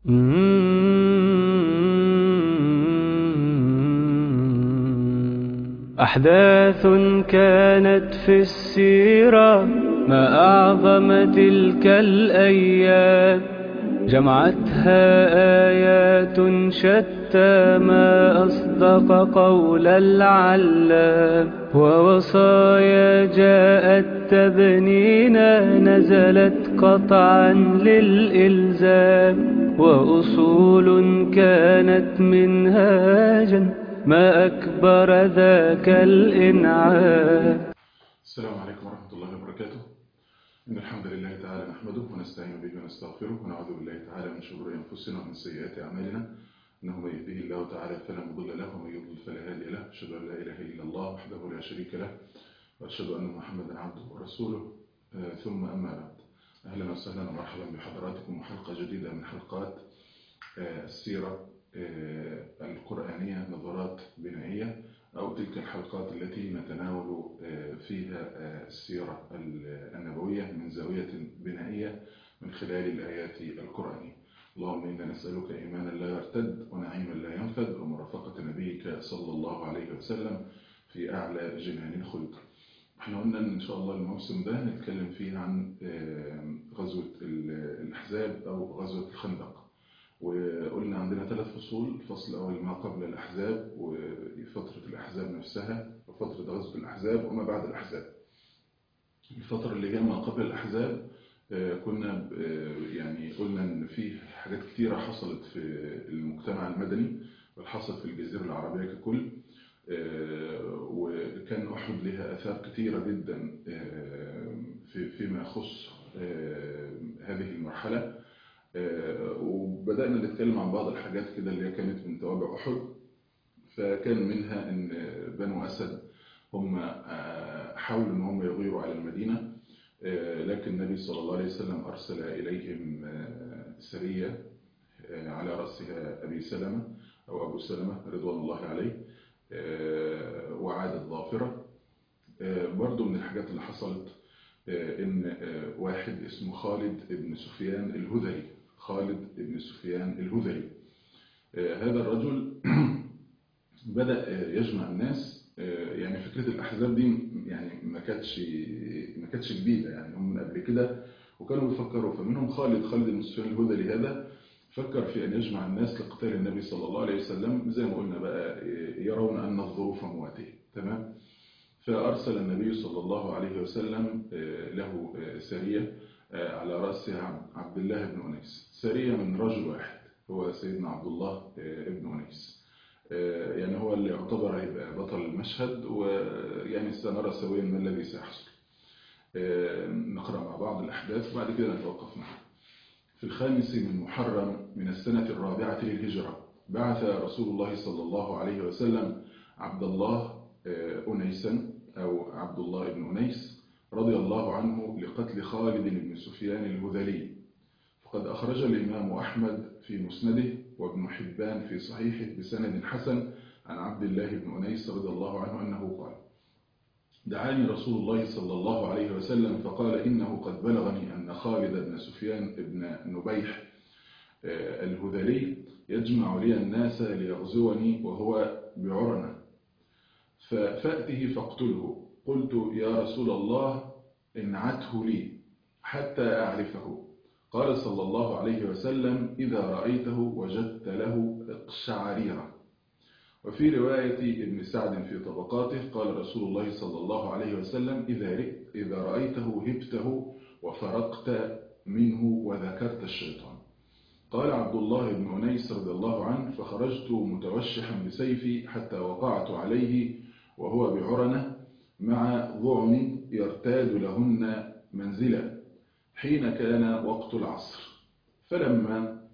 أحداث كانت في السيرة ما أعظم تلك الأيام جمعتها آيات شتى ما أصدق قول العلام ووصايا جاءت تبنينا نزلت قطعا للإلزام وأصول كانت منهاجا ما أكبر ذاك الإنعام السلام عليكم ورحمة الله وبركاته إن الحمد لله تعالى نحمده ونستعين به ونستغفره ونعوذ بالله تعالى من شرور أنفسنا ومن سيئات أعمالنا إنه من يهده الله تعالى فلا مضل له ومن يضلل فلا هادي له أشهد أن لا إله إلا الله وحده لا شريك له وأشهد أن محمدا عبده ورسوله آه ثم أما بعد أهلا وسهلا ومرحبا بحضراتكم وحلقة جديدة من حلقات آه السيرة آه القرآنية نظرات بنائية أو تلك الحلقات التي نتناول فيها السيرة النبوية من زاوية بنائية من خلال الآيات القرآنية اللهم إنا نسألك إيمانا لا يرتد ونعيما لا ينفد ومرافقة نبيك صلى الله عليه وسلم في أعلى جنان الخلد احنا قلنا ان شاء الله الموسم ده نتكلم فيه عن غزوة الأحزاب أو غزوة الخندق وقلنا عندنا ثلاث فصول الفصل الأول ما قبل الأحزاب وفترة الأحزاب نفسها وفترة غزوة الأحزاب وما بعد الأحزاب الفترة اللي هي ما قبل الأحزاب كنا يعني قلنا إن في حاجات كتيرة حصلت في المجتمع المدني وحصلت في الجزيرة العربية ككل وكان أحد لها آثار كتيرة جدا في فيما يخص هذه المرحلة وبدأنا نتكلم عن بعض الحاجات كده اللي هي كانت من توابع أحد فكان منها أن بنو أسد هم حاولوا أن هم يغيروا على المدينة لكن النبي صلى الله عليه وسلم أرسل إليهم سرية على رأسها أبي سلمة أو أبو سلمة رضوان الله عليه وعادت ظافرة برضو من الحاجات اللي حصلت إن واحد اسمه خالد بن سفيان الهذلي خالد بن سفيان الهذلي هذا الرجل بدأ يجمع الناس يعني فكرة الأحزاب دي يعني ما كانتش ما كانتش جديدة يعني هم من قبل كده وكانوا بيفكروا فمنهم خالد خالد بن سفيان الهذلي هذا فكر في أن يجمع الناس لقتال النبي صلى الله عليه وسلم زي ما قلنا بقى يرون أن الظروف مواتيه تمام فأرسل النبي صلى الله عليه وسلم له سرية على رأسها عبد الله بن أنيس سرية من رجل واحد هو سيدنا عبد الله بن أنيس يعني هو اللي يعتبر هيبقى بطل المشهد ويعني سنرى سويا ما الذي سيحصل نقرأ مع بعض الأحداث وبعد كده نتوقف معه في الخامس من محرم من السنة الرابعة للهجرة بعث رسول الله صلى الله عليه وسلم عبد الله أنيسا أو عبد الله بن أنيس رضي الله عنه لقتل خالد بن سفيان الهذلي فقد أخرج الإمام أحمد في مسنده وابن حبان في صحيحه بسند حسن عن عبد الله بن أنيس رضي الله عنه أنه قال دعاني رسول الله صلى الله عليه وسلم فقال إنه قد بلغني أن خالد بن سفيان بن نبيح الهذلي يجمع لي الناس ليغزوني وهو بعرنة فأته فاقتله قلت يا رسول الله انعته لي حتى أعرفه قال صلى الله عليه وسلم إذا رأيته وجدت له اقشعريرة وفي رواية ابن سعد في طبقاته قال رسول الله صلى الله عليه وسلم إذا, إذا رأيته هبته وفرقت منه وذكرت الشيطان قال عبد الله بن أنيس رضي الله عنه فخرجت متوشحا بسيفي حتى وقعت عليه وهو بعرنة مع ضعن يرتاد لهن منزلا حين كان وقت العصر فلما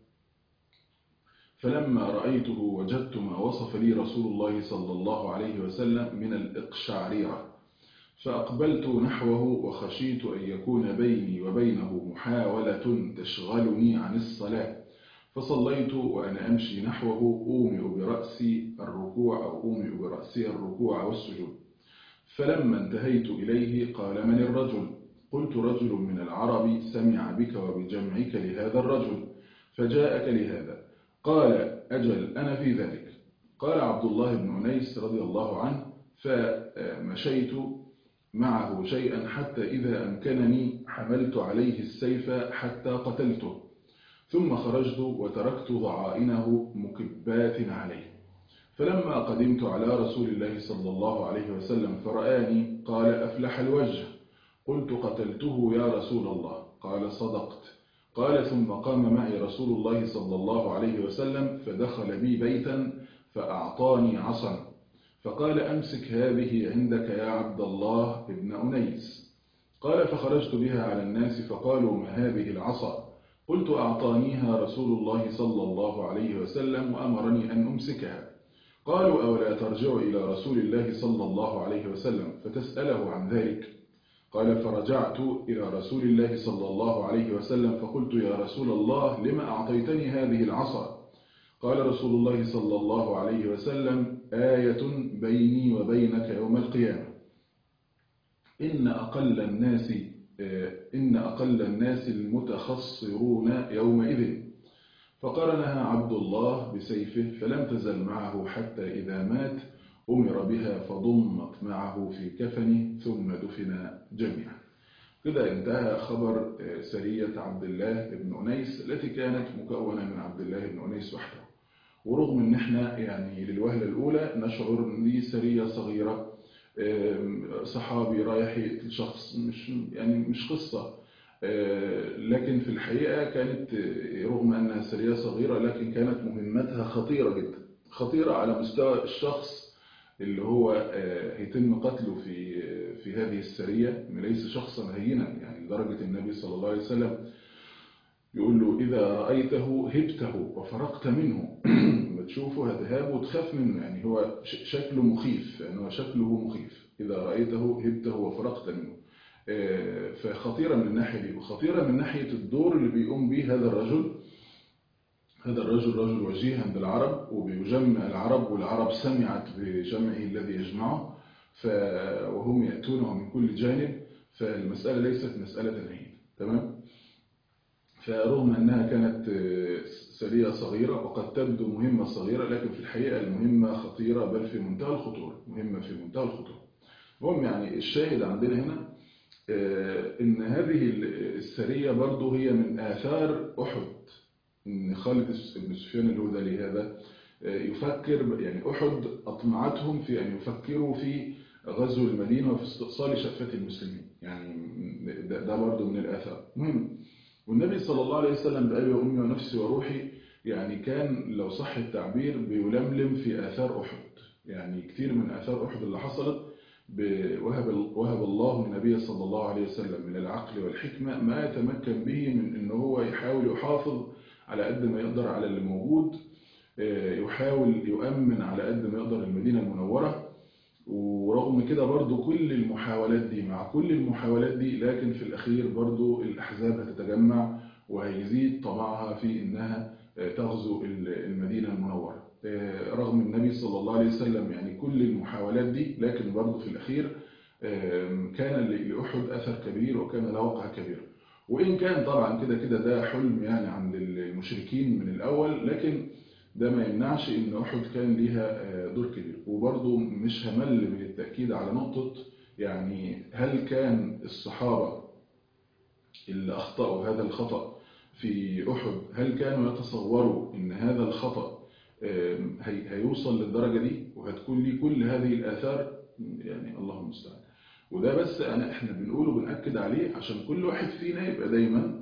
فلما رأيته وجدت ما وصف لي رسول الله صلى الله عليه وسلم من الإقشعريرة فأقبلت نحوه وخشيت أن يكون بيني وبينه محاولة تشغلني عن الصلاة فصليت وأنا أمشي نحوه أومئ برأسي الركوع أو أومئ برأسي الركوع والسجود فلما انتهيت إليه قال من الرجل قلت رجل من العرب سمع بك وبجمعك لهذا الرجل فجاءك لهذا قال أجل أنا في ذلك قال عبد الله بن أنيس رضي الله عنه فمشيت معه شيئا حتى إذا أمكنني حملت عليه السيف حتى قتلته ثم خرجت وتركت ضعائنه مكبات عليه فلما قدمت على رسول الله صلى الله عليه وسلم فرآني قال أفلح الوجه قلت قتلته يا رسول الله قال صدقت قال ثم قام معي رسول الله صلى الله عليه وسلم فدخل بي بيتا فأعطاني عصا فقال أمسك هذه عندك يا عبد الله ابن أنيس قال فخرجت بها على الناس فقالوا ما هذه العصا قلت أعطانيها رسول الله صلى الله عليه وسلم وأمرني أن أمسكها قالوا أولا ترجع إلى رسول الله صلى الله عليه وسلم فتسأله عن ذلك قال فرجعت إلى رسول الله صلى الله عليه وسلم فقلت يا رسول الله لما أعطيتني هذه العصا قال رسول الله صلى الله عليه وسلم آية بيني وبينك يوم القيامة إن أقل الناس إن أقل الناس المتخصرون يومئذ فقرنها عبد الله بسيفه فلم تزل معه حتى إذا مات أمر بها فضمت معه في كفنه ثم دفن جميعا كده انتهى خبر سرية عبد الله بن أنيس التي كانت مكونة من عبد الله بن أنيس وحده ورغم ان احنا يعني للوهلة الأولى نشعر ان دي سرية صغيرة صحابي رايح يقتل شخص مش يعني مش قصة لكن في الحقيقة كانت رغم أنها سرية صغيرة لكن كانت مهمتها خطيرة جدا خطيرة على مستوى الشخص اللي هو هيتم قتله في في هذه السرية ليس شخصا هينا يعني لدرجة النبي صلى الله عليه وسلم يقول له إذا رأيته هبته وفرقت منه ما تشوفه هتهاب وتخاف منه يعني هو شكله مخيف يعني هو شكله مخيف إذا رأيته هبته وفرقت منه فخطيرة من الناحية دي وخطيرة من ناحية الدور اللي بيقوم به هذا الرجل هذا الرجل رجل وجيه عند العرب وبيجمع العرب والعرب سمعت بجمعه الذي يجمعه وهم يأتونه من كل جانب فالمسألة ليست مسألة نهيد تمام فرغم أنها كانت سرية صغيرة وقد تبدو مهمة صغيرة لكن في الحقيقة المهمة خطيرة بل في منتهى الخطورة مهمة في منتهى الخطورة المهم يعني الشاهد عندنا هنا ان هذه السرية برضو هي من آثار أحد ان خالد بن سفيان الهذلي هذا يفكر يعني أحد أطمعتهم في أن يفكروا في غزو المدينة وفي استئصال شأفة المسلمين يعني ده, ده برضو من الآثار مهم والنبي صلى الله عليه وسلم بأبي وأمي ونفسي وروحي يعني كان لو صح التعبير بيلملم في آثار أحد يعني كثير من آثار أحد اللي حصلت وهب وهب الله النبي صلى الله عليه وسلم من العقل والحكمة ما يتمكن به من ان هو يحاول يحافظ على قد ما يقدر على اللي موجود يحاول يؤمن على قد ما يقدر المدينة المنورة ورغم كده برضو كل المحاولات دي مع كل المحاولات دي لكن في الأخير برضو الأحزاب هتتجمع وهيزيد طمعها في إنها تغزو المدينة المنورة رغم النبي صلى الله عليه وسلم يعني كل المحاولات دي لكن برضه في الأخير كان لأحد أثر كبير وكان له وقع كبير وإن كان طبعا كده كده ده حلم يعني عند المشركين من الأول لكن ده ما يمنعش إن أحد كان ليها دور كبير وبرضه مش همل بالتأكيد على نقطة يعني هل كان الصحابة اللي أخطأوا هذا الخطأ في أحد هل كانوا يتصوروا إن هذا الخطأ هيوصل للدرجة دي وهتكون لي كل هذه الآثار يعني الله المستعان وده بس أنا إحنا بنقوله بنأكد عليه عشان كل واحد فينا يبقى دايما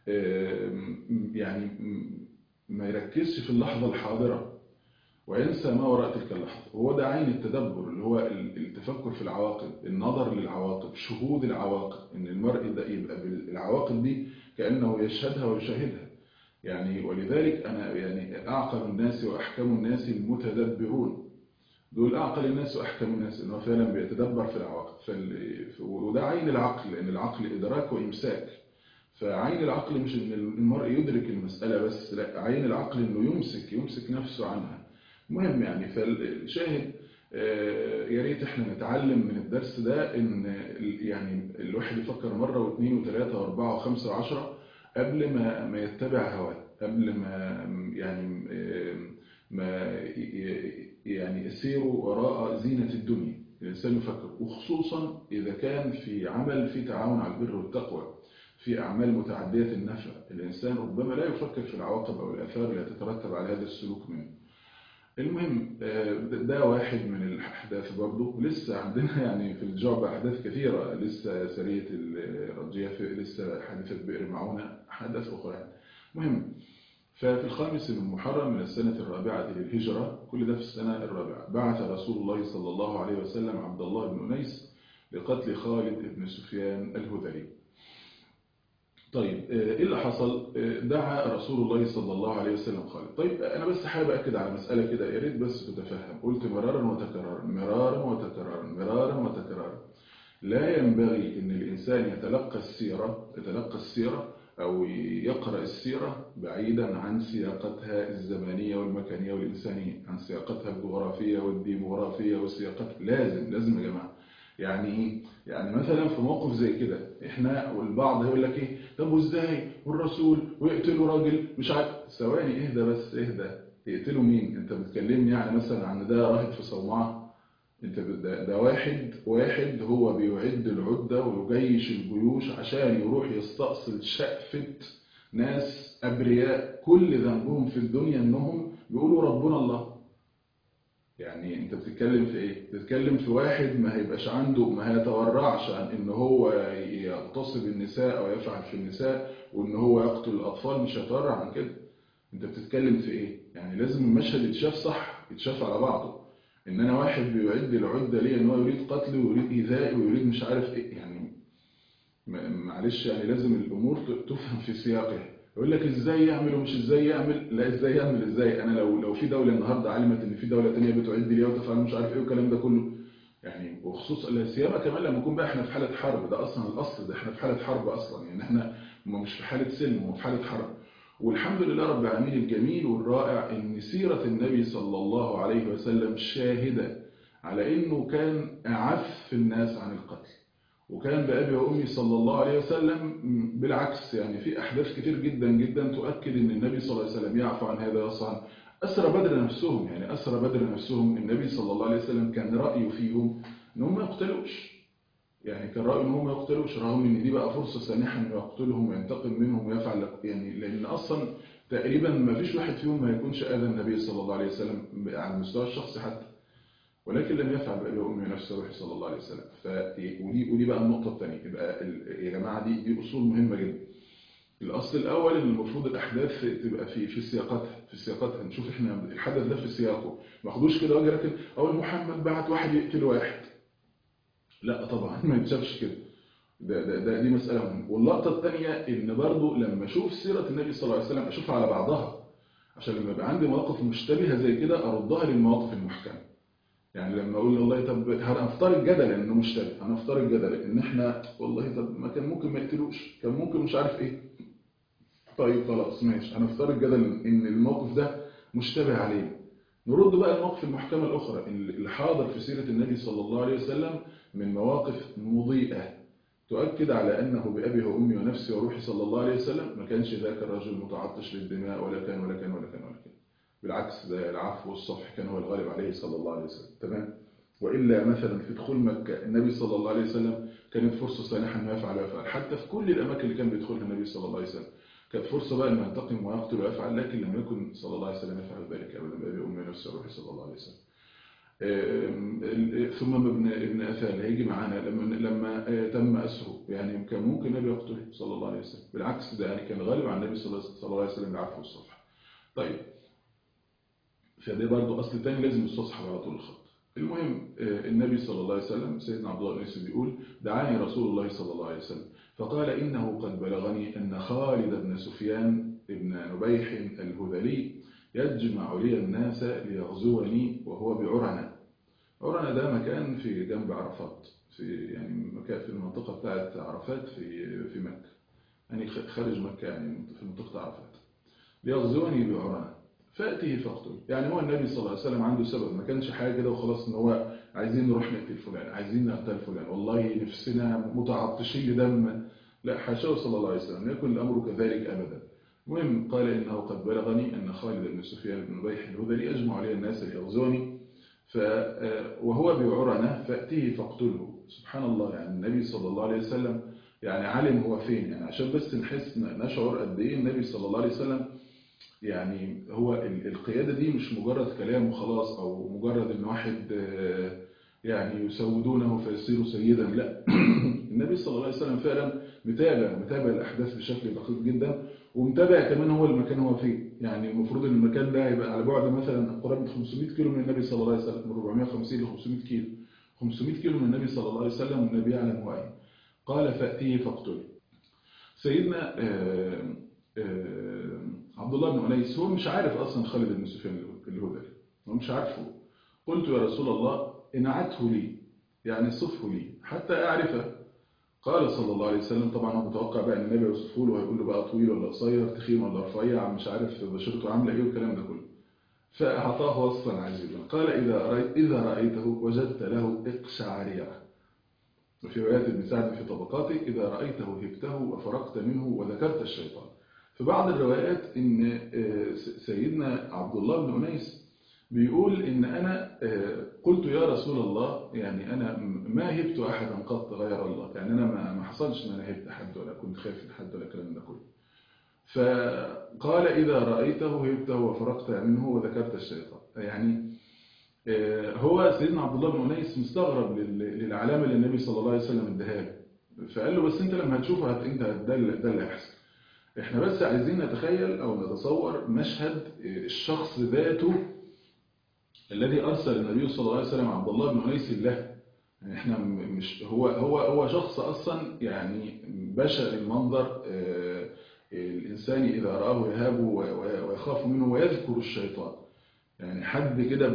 يعني ما يركزش في اللحظة الحاضرة وينسى ما وراء تلك اللحظة وهو ده عين التدبر اللي هو التفكر في العواقب النظر للعواقب شهود العواقب ان المرء ده يبقى بالعواقب دي كأنه يشهدها ويشاهدها يعني ولذلك أنا يعني أعقل الناس وأحكم الناس المتدبرون دول أعقل الناس وأحكم الناس إنه فعلا بيتدبر في العواقب فال... وده عين العقل لأن العقل إدراك وإمساك فعين العقل مش إن المرء يدرك المسألة بس لا عين العقل إنه يمسك يمسك نفسه عنها مهم يعني فالشاهد يا ريت احنا نتعلم من الدرس ده ان يعني الواحد يفكر مرة واثنين وثلاثة واربعة وخمسة وعشرة قبل ما ما يتبع هواه قبل ما يعني ما يعني يسيروا وراء زينة الدنيا الإنسان يفكر وخصوصا إذا كان في عمل في تعاون على البر والتقوى في أعمال متعدية النفع الإنسان ربما لا يفكر في العواقب أو الآثار التي تترتب على هذا السلوك منه المهم ده واحد من الأحداث برضه لسه عندنا يعني في الجعبة أحداث كثيرة لسه سرية الرجية لسه حادثة بئر معونة أحداث أخرى يعني. مهم ففي الخامس من محرم من السنة الرابعة للهجرة كل ده في السنة الرابعة بعث رسول الله صلى الله عليه وسلم عبد الله بن أنيس لقتل خالد بن سفيان الهذلي طيب ايه اللي حصل دعا رسول الله صلى الله عليه وسلم خالد طيب انا بس حابب اكد على مساله كده يا ريت بس تتفهم قلت مرارا وتكرارا مرارا وتكرارا مرارا وتكرارا لا ينبغي ان الانسان يتلقى السيره يتلقى السيره او يقرا السيره بعيدا عن سياقتها الزمانيه والمكانيه والانسانيه عن سياقتها الجغرافيه والديموغرافيه وسياقتها لازم لازم يا جماعه يعني ايه يعني مثلا في موقف زي كده احنا والبعض هيقول لك ايه طب وازاي والرسول ويقتلوا راجل مش عارف ثواني اهدى بس اهدى يقتلوا مين انت بتكلمني يعني مثلا عن ده راهب في صومعه انت ده, ده واحد واحد هو بيعد العده ويجيش الجيوش عشان يروح يستأصل شقفه ناس ابرياء كل ذنبهم في الدنيا انهم بيقولوا ربنا الله يعني انت بتتكلم في ايه بتتكلم في واحد ما هيبقاش عنده ما هيتورعش عن ان هو يغتصب النساء او يفعل في النساء وان هو يقتل الاطفال مش هيتورع عن كده انت بتتكلم في ايه يعني لازم المشهد يتشاف صح يتشاف على بعضه ان انا واحد بيعد العده ليه ان هو يريد قتلي ويريد ايذائي ويريد مش عارف ايه يعني معلش يعني لازم الامور تفهم في سياقها يقول لك ازاي يعمل ومش ازاي يعمل لا ازاي يعمل ازاي انا لو لو في دوله النهارده علمت ان في دوله ثانيه بتعد ليها وتفعل مش عارف ايه والكلام ده كله يعني وخصوصا لا سيما كمان لما نكون بقى احنا في حاله حرب ده اصلا الاصل ده احنا في حاله حرب اصلا يعني احنا مش في حاله سلم هو في حاله حرب والحمد لله رب العالمين الجميل والرائع ان سيره النبي صلى الله عليه وسلم شاهده على انه كان اعف الناس عن القتل وكان بأبي وأمي صلى الله عليه وسلم بالعكس يعني في أحداث كتير جدا جدا تؤكد أن النبي صلى الله عليه وسلم يعفو عن هذا ويصفى عنه أسرى بدر نفسهم يعني أسرى بدر نفسهم النبي صلى الله عليه وسلم كان رأيه فيهم أنهم ما يقتلوش يعني كان رأيه أنهم ما يقتلوش رغم أن دي بقى فرصة سانحة أنه يقتلهم وينتقم منهم ويفعل يعني لأن أصلا تقريبا ما فيش واحد فيهم ما يكونش آذى النبي صلى الله عليه وسلم على المستوى الشخصي حتى ولكن لم يفعل بأبي وأمي نفسه روحي صلى الله عليه وسلم ف... ودي ودي بقى النقطة الثانية يبقى ال... يا جماعة دي دي أصول مهمة جدا الأصل الأول إن المفروض الأحداث تبقى في في سياقاتها في سياقاتها نشوف إحنا الحدث ده في سياقه ما خدوش كده وجه لكن أول محمد بعت واحد يقتل واحد لا طبعا ما يتشافش كده ده, ده, ده دي مسألة مهمة واللقطة الثانية إن برضو لما أشوف سيرة النبي صلى الله عليه وسلم أشوفها على بعضها عشان لما يبقى عندي مواقف مشتبهة زي كده أردها للمواقف المحكمة يعني لما اقول والله طب هنفترض جدلا انه مشتبه هنفترض جدلا ان احنا والله طب ما كان ممكن ما يقتلوش كان ممكن مش عارف ايه طيب خلاص ماشي هنفترض جدلا ان الموقف ده مشتبه عليه نرد بقى الموقف المحكمة الأخرى اللي حاضر في سيرة النبي صلى الله عليه وسلم من مواقف مضيئة تؤكد على أنه بأبي وأمي ونفسي وروحي صلى الله عليه وسلم ما كانش ذاك الرجل متعطش للدماء ولا كان ولا كان ولا كان ولا كان بالعكس ده العفو والصفح كان هو الغالب عليه صلى الله عليه وسلم تمام وإلا مثلا في دخول مكة النبي صلى الله عليه وسلم كانت فرصة سانحة أنه يفعل ويفعل حتى في كل الأماكن اللي كان بيدخلها النبي صلى الله عليه وسلم كانت فرصة بقى أنه ينتقم ويقتل ويفعل لكن لم يكن صلى الله عليه وسلم يفعل ذلك أبدا بأبي أمي نفسه وروحي صلى الله عليه وسلم ثم ابن ابن أثان هيجي معانا لما لما تم أسره يعني كان ممكن النبي يقتله صلى الله عليه وسلم بالعكس ده يعني كان غالب على النبي صلى الله عليه وسلم العفو والصفح طيب فده برضه أصل تاني لازم يستصحب على طول الخط المهم النبي صلى الله عليه وسلم سيدنا عبد الله بن بيقول دعاني رسول الله صلى الله عليه وسلم فقال إنه قد بلغني أن خالد بن سفيان بن نبيح الهذلي يجمع لي الناس ليغزوني وهو بعرنة عرنة ده مكان في جنب عرفات في يعني مكان في المنطقة بتاعت عرفات في في مكة يعني خارج مكة يعني في منطقة عرفات ليغزوني بعرنة فأتيه فاقتل يعني هو النبي صلى الله عليه وسلم عنده سبب ما كانش حاجة كده وخلاص ان هو عايزين نروح نقتل فلان عايزين نقتل فلان والله نفسنا متعطشين لدم لا حاشاه صلى الله عليه وسلم يكن الأمر كذلك أبدا المهم قال إنه قد بلغني أن خالد بن سفيان بن بيح الهذلي أجمع عليه الناس ليغزوني ف وهو بعرنة فأتيه فاقتله سبحان الله يعني النبي صلى الله عليه وسلم يعني علم هو فين يعني عشان بس نحس نشعر قد ايه النبي صلى الله عليه وسلم يعني هو القيادة دي مش مجرد كلام وخلاص أو مجرد إن واحد يعني يسودونه فيصير سيدا لا النبي صلى الله عليه وسلم فعلا متابع متابع الأحداث بشكل دقيق جدا ومتابع كمان هو المكان هو فيه يعني المفروض ان المكان ده يبقى على بعد مثلا قرابه من 500 كيلو من النبي صلى الله عليه وسلم من 450 ل 500 كيلو 500 كيلو من النبي صلى الله عليه وسلم والنبي يعلم هو اين قال فأتيه فاقتله سيدنا آآ آآ عبد الله بن أنيس هو مش عارف أصلا خالد بن سفيان الهذلي هو مش عارفه قلت يا رسول الله انعته لي يعني صفه لي حتى أعرفه قال صلى الله عليه وسلم طبعا هو متوقع بقى ان النبي يوصفه له وهيقول له بقى طويل ولا قصير تخين ولا رفيع مش عارف بشرته عامله ايه والكلام ده كله فاعطاه وصفا عجيبا قال اذا رايت اذا رايته وجدت له اقشعريره وفي روايات ابن سعد في طبقاته اذا رايته هبته وفرقت منه وذكرت الشيطان في بعض الروايات ان سيدنا عبد الله بن انيس بيقول ان انا قلت يا رسول الله يعني انا ما هبت احدا قط غير الله يعني انا ما حصلش ان انا هبت حد ولا كنت خايف من حد ولا الكلام ده كله فقال اذا رايته هبته وفرقت منه وذكرت الشيطان يعني هو سيدنا عبد الله بن انيس مستغرب للعلامه اللي النبي صلى الله عليه وسلم اداها له فقال له بس انت لما هتشوفه هت انت ده اللي هيحصل احنا بس عايزين نتخيل او نتصور مشهد الشخص ذاته الذي أرسل النبي صلى الله عليه وسلم عبد الله بن أنيس له يعني احنا مش هو هو هو شخص أصلا يعني بشر المنظر الإنسان إذا رآه يهاب ويخاف منه ويذكر الشيطان يعني حد كده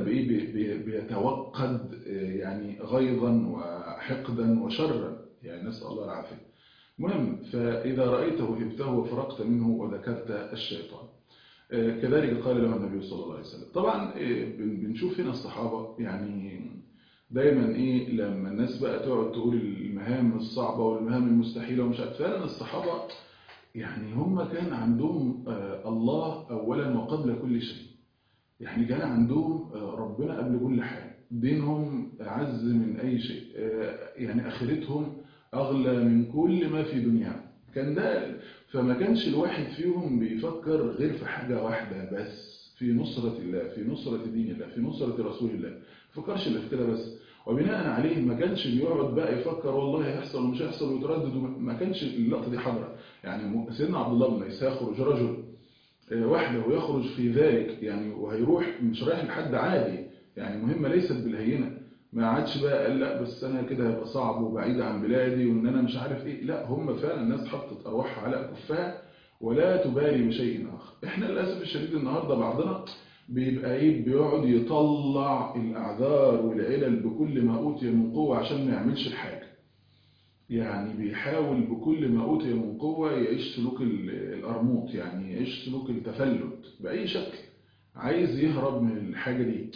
بيتوقد يعني غيظا وحقدا وشرا يعني نسأل الله العافية المهم فإذا رأيته هبته وفرقت منه وذكرت الشيطان كذلك قال له النبي صلى الله عليه وسلم طبعا بنشوف هنا الصحابة يعني دايما ايه لما الناس بقى تقعد تقول المهام الصعبة والمهام المستحيلة ومش عارف فعلا الصحابة يعني هم كان عندهم الله اولا وقبل كل شيء يعني كان عندهم ربنا قبل كل حاجة دينهم اعز من اي شيء يعني اخرتهم اغلى من كل ما في دنياهم كان ده فما كانش الواحد فيهم بيفكر غير في حاجة واحدة بس في نصرة الله في نصرة دين الله في نصرة رسول الله ما فكرش إلا في كده بس وبناء عليه ما كانش بيقعد بقى يفكر والله هيحصل ومش هيحصل ويتردد ما كانش اللقطة دي حاضرة يعني سيدنا عبد الله بن عيسى يخرج رجل وحده ويخرج في ذلك يعني وهيروح مش رايح لحد عادي يعني مهمة ليست بالهينة ما عادش بقى قال لا بس انا كده هيبقى صعب وبعيد عن بلادي وان انا مش عارف ايه لا هم فعلا الناس حطت ارواحها على اكفها ولا تبالي بشيء اخر احنا للاسف الشديد النهارده بعضنا بيبقى ايه بيقعد يطلع الاعذار والعلل بكل ما اوتي من قوه عشان ما يعملش الحاجه يعني بيحاول بكل ما اوتي من قوه يعيش سلوك القرموط يعني يعيش سلوك التفلت باي شكل عايز يهرب من الحاجه دي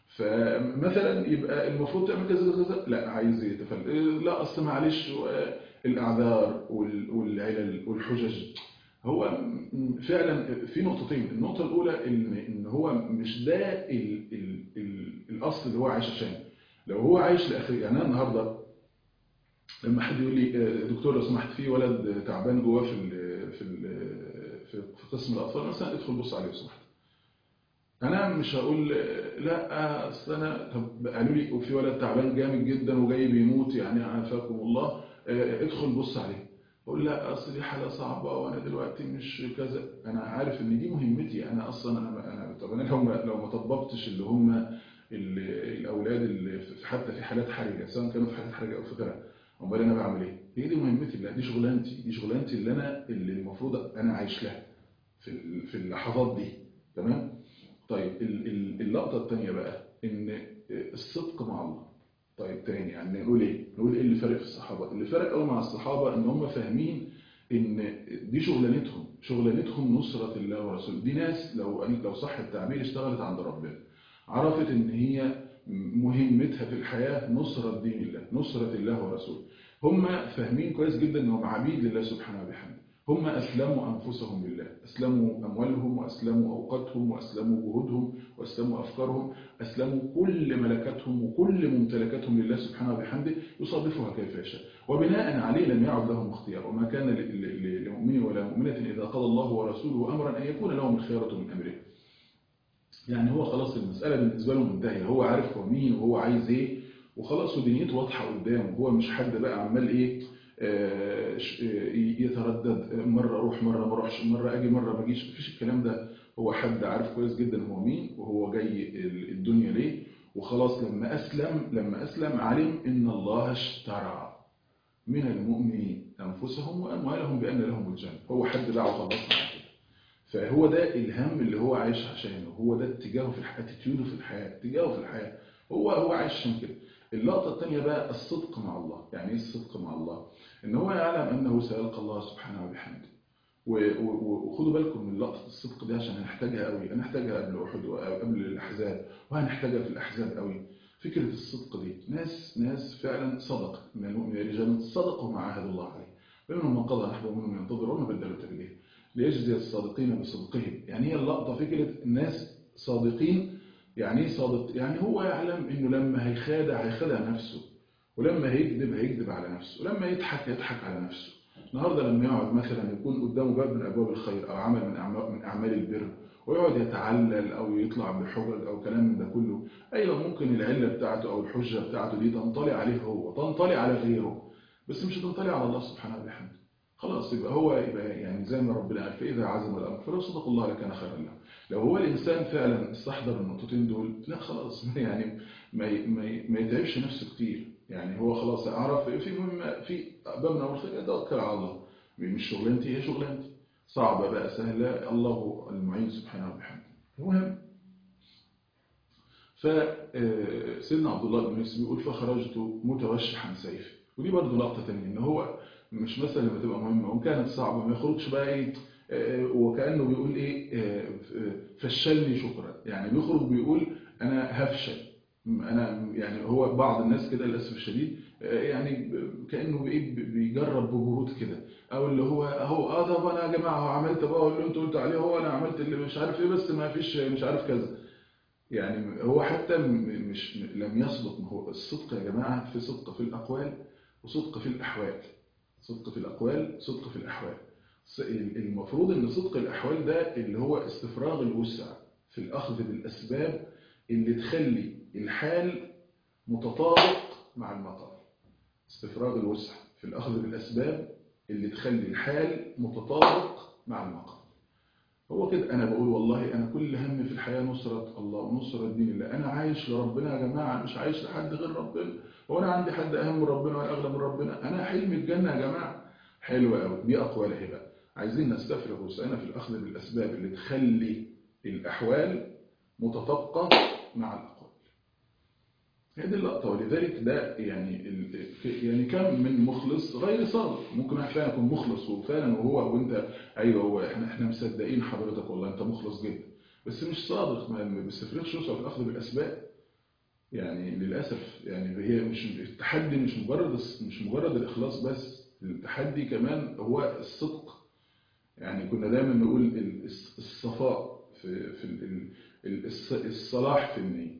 فمثلا يبقى المفروض تعمل كذا كذا لا عايز يتفل لا اصل معلش الاعذار والعلل والحجج هو فعلا في نقطتين النقطه الاولى ان ان هو مش ده ال ال ال الاصل اللي هو عايش عشانه لو هو عايش لاخر يعني انا النهارده لما حد يقول لي دكتور لو سمحت في ولد تعبان جواه في ال في ال في قسم الاطفال مثلا ادخل بص عليه لو سمحت انا مش هقول لا اصل انا طب قالوا لي وفي ولد تعبان جامد جدا وجاي بيموت يعني عافاكم الله ادخل بص عليه اقول لا اصل دي حاله صعبه وانا دلوقتي مش كذا انا عارف ان دي مهمتي انا اصلا انا, أنا طب انا لو ما لو ما طبقتش اللي هم الاولاد اللي حتى في حالات حرجه سواء كانوا في حالات حرجه او في غيرها امال انا بعمل ايه هي دي مهمتي لا دي شغلانتي دي شغلانتي اللي انا اللي المفروض انا عايش لها في في اللحظات دي تمام طيب اللقطة الثانية بقى ان الصدق مع الله طيب تاني يعني نقول ايه نقول ايه اللي فرق في الصحابة اللي فرق قوي مع الصحابة ان هم فاهمين ان دي شغلانتهم شغلانتهم نصرة الله ورسوله دي ناس لو لو صح التعبير اشتغلت عند ربنا عرفت ان هي مهمتها في الحياة نصرة دين الله نصرة الله ورسوله هم فاهمين كويس جدا انهم عبيد لله سبحانه وبحمده هم أسلموا أنفسهم لله أسلموا أموالهم وأسلموا أوقاتهم وأسلموا جهودهم وأسلموا أفكارهم أسلموا كل ملكاتهم وكل ممتلكاتهم لله سبحانه وبحمده يصرفها كيف يشاء وبناء عليه لم يعد لهم اختيار وما كان لمؤمن ولا مؤمنة إذا قضى الله ورسوله أمرا أن يكون لهم الخيارة من أمره يعني هو خلاص المسألة بالنسبة له منتهية هو عارف هو مين وهو عايز ايه وخلاص ودنيته واضحة قدامه هو مش حد بقى عمال ايه يتردد مرة اروح مرة ما اروحش مرة اجي مرة ما اجيش مفيش الكلام ده هو حد عارف كويس جدا هو مين وهو جاي الدنيا ليه وخلاص لما اسلم لما اسلم علم ان الله اشترى من المؤمنين انفسهم واموالهم بان لهم الجنة هو حد باعه خلاص معاه كده فهو ده الهم اللي هو عايش عشانه هو ده اتجاهه في الحياة اتيتيوده في الحياة اتجاهه في الحياة هو هو عايش عشان كده اللقطة الثانية بقى الصدق مع الله يعني ايه الصدق مع الله ان هو يعلم انه سيلقى الله سبحانه وبحمده وخدوا بالكم من لقطة الصدق دي عشان هنحتاجها قوي هنحتاجها قبل احد وقبل الاحزاب وهنحتاجها في الاحزاب قوي فكرة الصدق دي ناس ناس فعلا صدق من المؤمنين رجال صدقوا ما عاهدوا الله عليه ومنهم من قضى نحبه ومنهم ينتظر وما بدلوا تبديل ليجزي الصادقين بصدقهم يعني هي اللقطة فكرة الناس صادقين يعني ايه صادق يعني هو يعلم انه لما هيخادع هيخادع نفسه ولما هيكذب هيكذب على نفسه ولما يضحك يضحك على نفسه النهارده لما يقعد مثلا يكون قدامه باب من ابواب الخير او عمل من اعمال من اعمال البر ويقعد يتعلل او يطلع بحجج او كلام من ده كله ايوه ممكن العله بتاعته او الحجه بتاعته دي تنطلي عليه هو تنطلي على غيره بس مش هتنطلي على الله سبحانه وبحمده خلاص يبقى هو يبقى يعني زي ما ربنا قال فإذا عزم الأمر فلو صدق الله لكان خيرا له لو هو الإنسان فعلا استحضر النقطتين دول لا خلاص يعني ما ما ما يتعبش نفسه كتير يعني هو خلاص عرف في مهم في باب من الخير يتوكل على الله مش شغلانتي هي شغلانتي صعبة بقى سهلة الله المعين سبحانه وبحمده المهم فسيدنا عبد الله بن مسلم بيقول فخرجت متوشحا سيفي ودي برضه لقطة تانية ان هو مش مثلا لما تبقى مهمة وإن كانت صعبة ما يخرجش بقى ايه وكأنه بيقول ايه فشلني شكرا يعني بيخرج بيقول انا هفشل انا يعني هو بعض الناس كده للاسف الشديد يعني كانه بيجرب ببرود كده او اللي هو هو اه طب انا يا جماعه هو عملت بقى اللي انتوا قلتوا عليه هو انا عملت اللي مش عارف ايه بس ما فيش مش عارف كذا يعني هو حتى مش لم يصدق هو الصدق يا جماعه في صدق في الاقوال وصدق في الاحوال صدق في الأقوال صدق في الأحوال المفروض أن صدق الأحوال ده اللي هو استفراغ الوسع في الأخذ بالأسباب اللي تخلي الحال متطابق مع المطر استفراغ الوسع في الأخذ بالأسباب اللي تخلي الحال متطابق مع المطر هو كده أنا بقول والله أنا كل هم في الحياة نصرة الله ونصرة دين الله أنا عايش لربنا يا جماعة مش عايش لحد غير ربنا هو أنا عندي حد أهم من ربنا ولا أغلى من ربنا أنا حلم الجنة يا جماعة حلوة قوي دي أقوال اهي بقى عايزين نستفرغ وسعنا في الأخذ بالأسباب اللي تخلي الأحوال متطابقة مع الأقوال هذه اللقطة ولذلك ده يعني يعني كم من مخلص غير صادق ممكن واحد فعلا يكون مخلص وفعلا وهو وانت ايوه هو احنا احنا مصدقين حضرتك والله انت مخلص جدا بس مش صادق ما بيستفرغش وسعه في الاخذ بالاسباب يعني للاسف يعني هي مش التحدي مش مجرد مش مجرد الاخلاص بس التحدي كمان هو الصدق يعني كنا دايما نقول الصفاء في في الصلاح في النية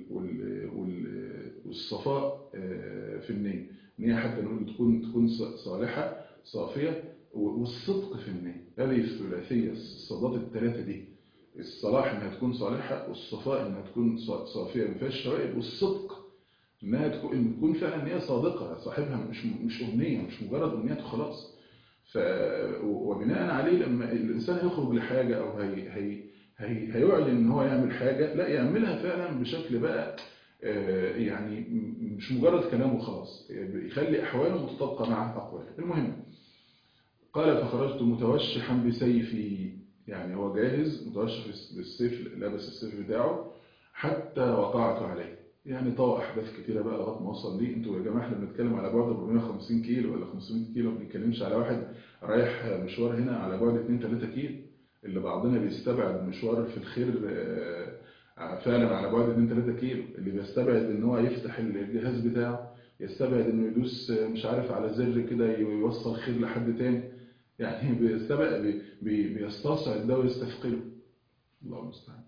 والصفاء في النية النية حتى نقول تكون تكون صالحة صافية والصدق في النية هذه الثلاثية الصدات الثلاثة دي الصلاح انها تكون صالحة والصفاء انها تكون صافية ما فيهاش شوائب والصدق انها تكون إن تكون فعلا نية صادقة صاحبها مش مش أمنية مش مجرد أمنية وخلاص ف وبناء عليه لما الإنسان يخرج لحاجة أو هي هي هي هيعلن ان هو يعمل حاجة لا يعملها فعلا بشكل بقى يعني مش مجرد كلام وخلاص يخلي أحواله متطابقة مع أقواله المهم قال فخرجت متوشحا بسيفي يعني هو جاهز متوشح بالسيف لابس السيف بتاعه حتى وقعت عليه يعني طوى أحداث كتيرة بقى لغايه ما وصل لي انتوا يا جماعة احنا بنتكلم على بعد 450 كيلو ولا 500 كيلو ما بنتكلمش على واحد رايح مشوار هنا على بعد 2 3 كيلو اللي بعضنا بيستبعد مشوار في الخير فعلا على بعد 2 3 كيلو اللي بيستبعد ان هو يفتح الجهاز بتاعه يستبعد انه يدوس مش عارف على زر كده يوصل خير لحد تاني يعني بيستبق بي بي بيستصعد ده ويستثقله الله المستعان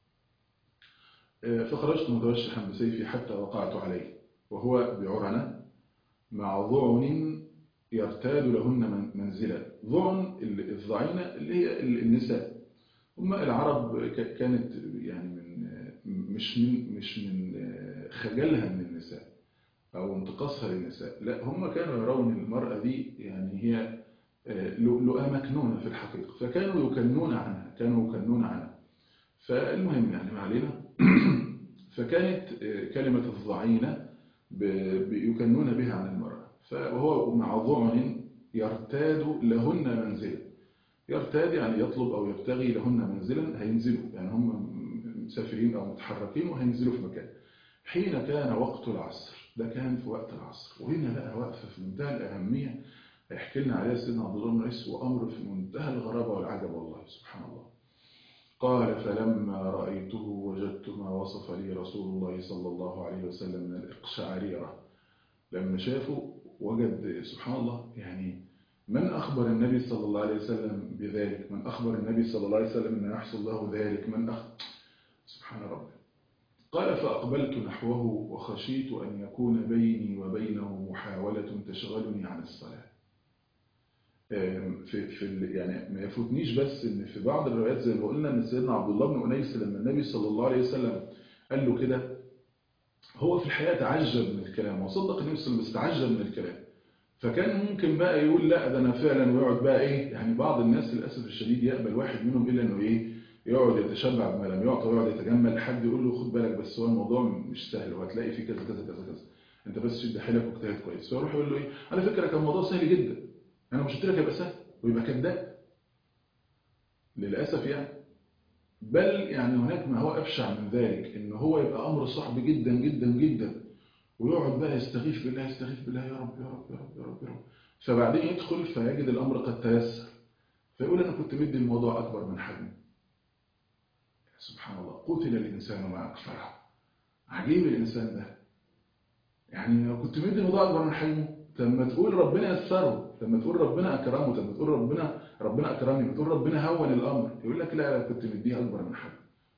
فخرجت متوشحا بسيفي حتى وقعت عليه وهو بعرنة مع ضعن يرتاد لهن منزلا ضعن الضعينة اللي هي النساء هم العرب كانت يعني من مش من مش من خجلها من النساء أو انتقاصها للنساء لا هم كانوا يرون المرأة دي يعني هي لؤلؤة مكنونة في الحقيقة فكانوا يكنون عنها كانوا يكنون عنها فالمهم يعني ما علينا فكانت كلمة الضعينة يكنون بها عن المرأة فهو مع ضعن يرتاد لهن منزلا يرتاد يعني يطلب أو يبتغي لهن منزلا هينزلوا يعني هم مسافرين أو متحركين وهينزلوا في مكان حين كان وقت العصر ده كان في وقت العصر وهنا بقى وقفة في منتهى الأهمية يحكي لنا عليها سيدنا عبد الله بن قيس وأمر في منتهى الغرابة والعجب والله سبحان الله قال فلما رأيته وجدت ما وصف لي رسول الله صلى الله عليه وسلم من الإقشعريرة لما شافه وجد سبحان الله يعني من أخبر النبي صلى الله عليه وسلم بذلك من أخبر النبي صلى الله عليه وسلم أن يحصل له ذلك من أخبر سبحان ربي قال فأقبلت نحوه وخشيت أن يكون بيني وبينه محاولة تشغلني عن الصلاة في في يعني ما يفوتنيش بس ان في بعض الروايات زي ما قلنا ان سيدنا عبد الله بن انيس لما النبي صلى الله عليه وسلم قال له كده هو في الحقيقه تعجب من الكلام وصدق النبي صلى الله عليه وسلم بس تعجب من الكلام فكان ممكن بقى يقول لا ده انا فعلا ويقعد بقى ايه يعني بعض الناس للاسف الشديد يقبل واحد منهم الا انه ايه يقعد يتشبع بما لم يعطى ويقعد يتجمل حد يقول له خد بالك بس هو الموضوع مش سهل وهتلاقي فيه كذا كذا كذا كذا انت بس شد حيلك واجتهد كويس فيروح يقول له ايه على فكره كان الموضوع سهل جدا انا مش قلت لك هيبقى سهل ويبقى كذاب للاسف يعني بل يعني هناك ما هو ابشع من ذلك ان هو يبقى امر صعب جدا جدا جدا ويقعد بقى يستغيث بالله يستغيث بالله يا رب يا رب يا رب يا رب, يا رب. فبعدين يدخل فيجد الامر قد تيسر فيقول انا كنت مدي الموضوع اكبر من حجمه سبحان الله قتل الانسان ما اكثره عجيب الانسان ده يعني لو كنت مدي الموضوع اكبر من حجمه لما تقول ربنا يسره لما تقول ربنا اكرمه لما تقول ربنا ربنا اكرمني لما تقول ربنا هون الامر يقول لك لا لا كنت مديها اكبر من حجمه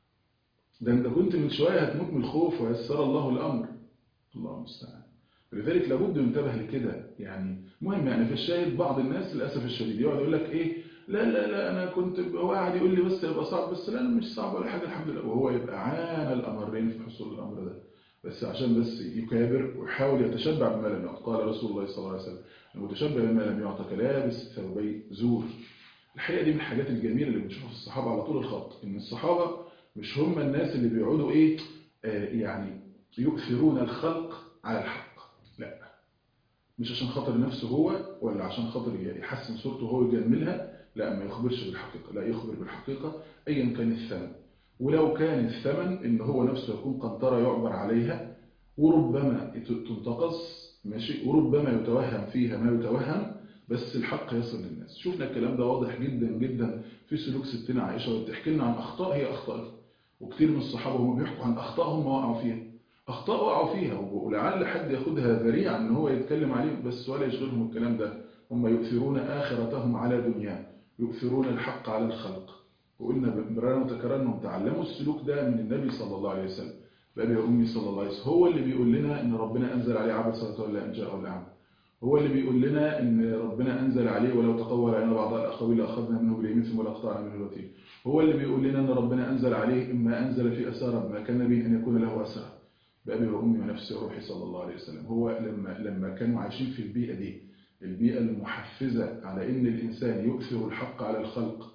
ده انت كنت من شويه هتموت من الخوف ويسر الله الامر الله المستعان ولذلك لابد ينتبه لكده يعني مهم يعني في الشاهد بعض الناس للاسف الشديد يقعد يقول لك ايه لا لا لا انا كنت هو قاعد يقول لي بس يبقى صعب بس لا مش صعب ولا حاجه الحمد لله وهو يبقى عانى الامرين في حصول الامر ده بس عشان بس يكابر ويحاول يتشبع بما لم يعطى قال رسول الله صلى الله عليه وسلم المتشبع بما لم يعطى كلابس ثوبي زور الحقيقه دي من الحاجات الجميله اللي بنشوفها في الصحابه على طول الخط ان الصحابه مش هم الناس اللي بيقعدوا ايه آه يعني يؤثرون الخلق على الحق لا مش عشان خاطر نفسه هو ولا عشان خاطر يحسن صورته هو يجملها لا ما يخبرش بالحقيقة لا يخبر بالحقيقة أيا كان الثمن ولو كان الثمن إن هو نفسه يكون قنطرة يعبر عليها وربما تنتقص ماشي وربما يتوهم فيها ما يتوهم بس الحق يصل للناس شفنا الكلام ده واضح جدا جدا في سلوك ستنا عائشة وبتحكي لنا عن أخطاء هي أخطأت وكتير من الصحابة هم بيحكوا عن أخطاء هم وقعوا فيها أخطاء وقعوا فيها ولعل حد ياخدها ذريعة إن هو يتكلم عليه بس ولا يشغلهم الكلام ده هم يؤثرون آخرتهم على دنياهم يؤثرون الحق على الخلق وقلنا مرارا وتكررنا تعلموا السلوك ده من النبي صلى الله عليه وسلم بأبي وأمي صلى الله عليه وسلم هو اللي بيقول لنا إن ربنا أنزل عليه عبد صلى الله أن جاءه الأعمى هو اللي بيقول لنا إن ربنا أنزل عليه ولو تقول علينا بعض الأقاويل أخذنا منه باليمين ثم لقطعنا منه الوتين هو اللي بيقول لنا إن ربنا أنزل عليه إما أنزل في أسارة ما كان به أن يكون له أسارة بأبي وأمي ونفسي وروحي صلى الله عليه وسلم هو لما لما كانوا عايشين في البيئة دي البيئة المحفزة على إن الإنسان يؤثر الحق على الخلق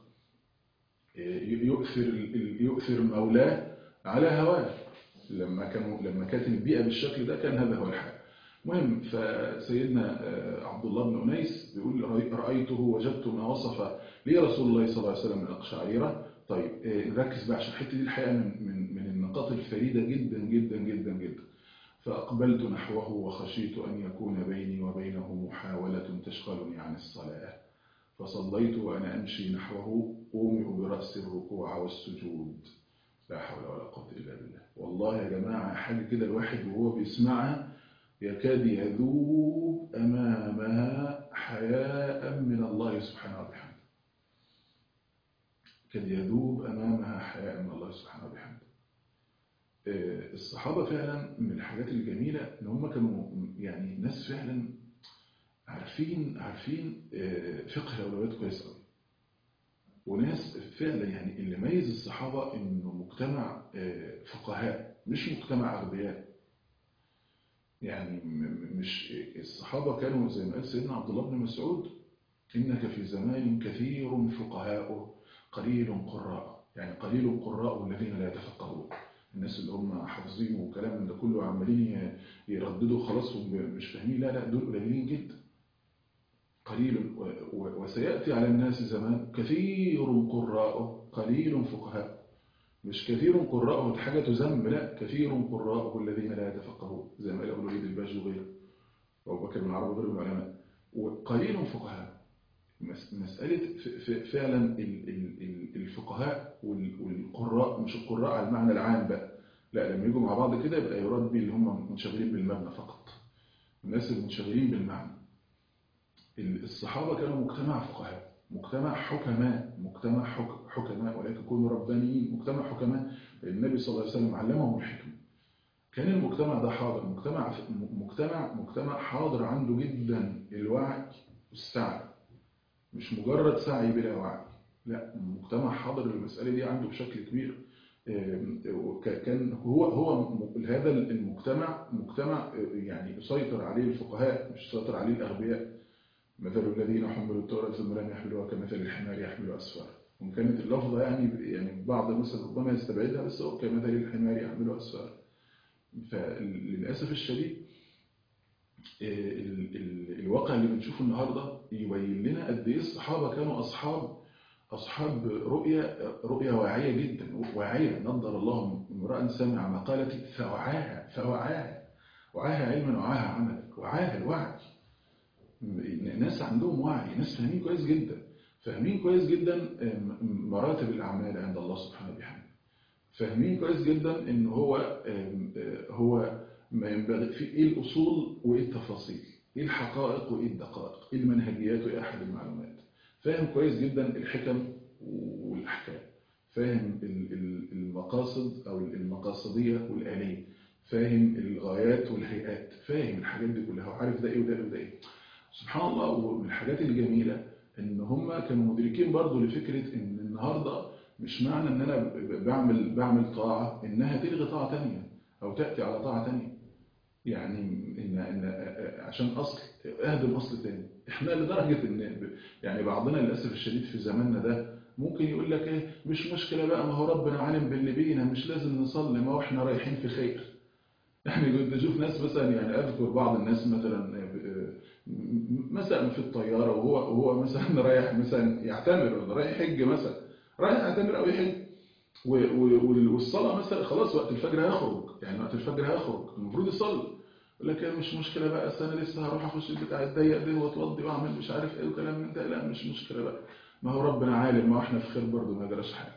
يؤثر يؤثر مولاه على هواه لما كانوا لما كانت البيئة بالشكل ده كان هذا هو الحال مهم فسيدنا عبد الله بن أنيس بيقول رأيته وجدت ما وصف لي رسول الله صلى الله عليه وسلم من الأقشعريرة طيب نركز بقى عشان الحته دي الحقيقة من من من النقاط الفريدة جدا جدا جدا جدا فأقبلت نحوه وخشيت أن يكون بيني وبينه محاولة تشغلني عن الصلاة فصليت وأنا أمشي نحوه أومئ برأس الركوع والسجود لا حول ولا قوة إلا بالله والله يا جماعة حاجة كده الواحد وهو بيسمعها يكاد يذوب أمامها حياء من الله سبحانه وبحمده كان يذوب أمامها حياء من الله سبحانه وبحمده الصحابة فعلا من الحاجات الجميلة إن هم كانوا يعني ناس فعلا عارفين عارفين فقه الأولويات كويس قوي وناس فعلا يعني اللي ميز الصحابة إنه مجتمع فقهاء مش مجتمع أغبياء يعني مش الصحابة كانوا زي ما قال سيدنا عبد الله بن مسعود إنك في زمان كثير فقهاء قليل قراء يعني قليل قراء الذين لا يتفقهون الناس اللي هم حافظين وكلام ده كله عمالين يرددوا خلاص ومش فاهمين لا لا دول قليلين جدا قليل وسيأتي على الناس زمان كثير قراء قليل فقهاء مش كثير قراءه حاجة تذم لا كثير قراءه الذين لا يتفقهون زي ما قال أبو الوليد الباج وغيره وأبو بكر بن العرب وغيره من العلماء وقليل فقهاء مسألة فعلا الفقهاء والقراء مش القراء على المعنى العام بقى لا لما يجوا مع بعض كده يبقى يراد بيه اللي هم منشغلين بالمبنى فقط الناس اللي منشغلين بالمعنى الصحابة كانوا مجتمع فقهاء مجتمع حكماء مجتمع حكماء ولكن كونوا ربانيين مجتمع حكماء النبي صلى الله عليه وسلم علمهم الحكمة كان المجتمع ده حاضر مجتمع مجتمع مجتمع حاضر عنده جدا الوعي والسعي مش مجرد سعي بلا وعي لا مجتمع حاضر المسألة دي عنده بشكل كبير كان هو هو هذا المجتمع مجتمع يعني يسيطر عليه الفقهاء مش يسيطر عليه الأغبياء مثل الذين حملوا التوراة ثم لم يحملوها كمثل الحمار يحمل أسفار وإن كانت اللفظة يعني يعني بعض مثلا ربما يستبعدها بس هو كمثل الحمار يحمل أسفار فللأسف الشديد الواقع اللي بنشوفه النهاردة يبين لنا قد ايه الصحابة كانوا أصحاب أصحاب رؤية رؤية واعية جدا واعية نظر الله امرأ سمع مقالتي فوعاها فوعاها وعاها علما وعاها عملا وعاها الوعي ناس عندهم وعي ناس فاهمين كويس جدا فاهمين كويس جدا مراتب الأعمال عند الله سبحانه وبحمده فاهمين كويس جدا ان هو هو ما ينبغي في ايه الاصول وايه التفاصيل ايه الحقائق وايه الدقائق ايه المنهجيات وايه احد المعلومات فاهم كويس جدا الحكم والاحكام فاهم المقاصد او المقاصديه والاليه فاهم الغايات والهيئات فاهم الحاجات دي كلها وعارف ده ايه وده وده ايه سبحان الله ومن الحاجات الجميله ان هم كانوا مدركين برضو لفكره ان النهارده مش معنى ان انا بعمل بعمل طاعه انها تلغي طاعه ثانيه او تاتي على طاعه ثانيه يعني ان ان عشان اصل اهدم اصل تاني احنا لدرجه ان يعني بعضنا للاسف الشديد في زماننا ده ممكن يقول لك ايه مش مشكله بقى ما هو ربنا عالم باللي بينا مش لازم نصلي ما هو احنا رايحين في خير يعني كنت اشوف ناس مثلا يعني اذكر بعض الناس مثلا مثلا في الطياره وهو وهو مثلا رايح مثلا يعتمر ولا رايح يحج مثلا رايح يعتمر او يحج والصلاه مثلا خلاص وقت الفجر هيخرج يعني وقت الفجر هيخرج المفروض يصلي يقول لك مش مشكله بقى اصل انا لسه هروح اخش البتاع الضيق ده واتوضي واعمل مش عارف ايه وكلام من ده لا مش مشكله بقى ما هو ربنا عالم ما احنا في خير برضه ما جراش حاجه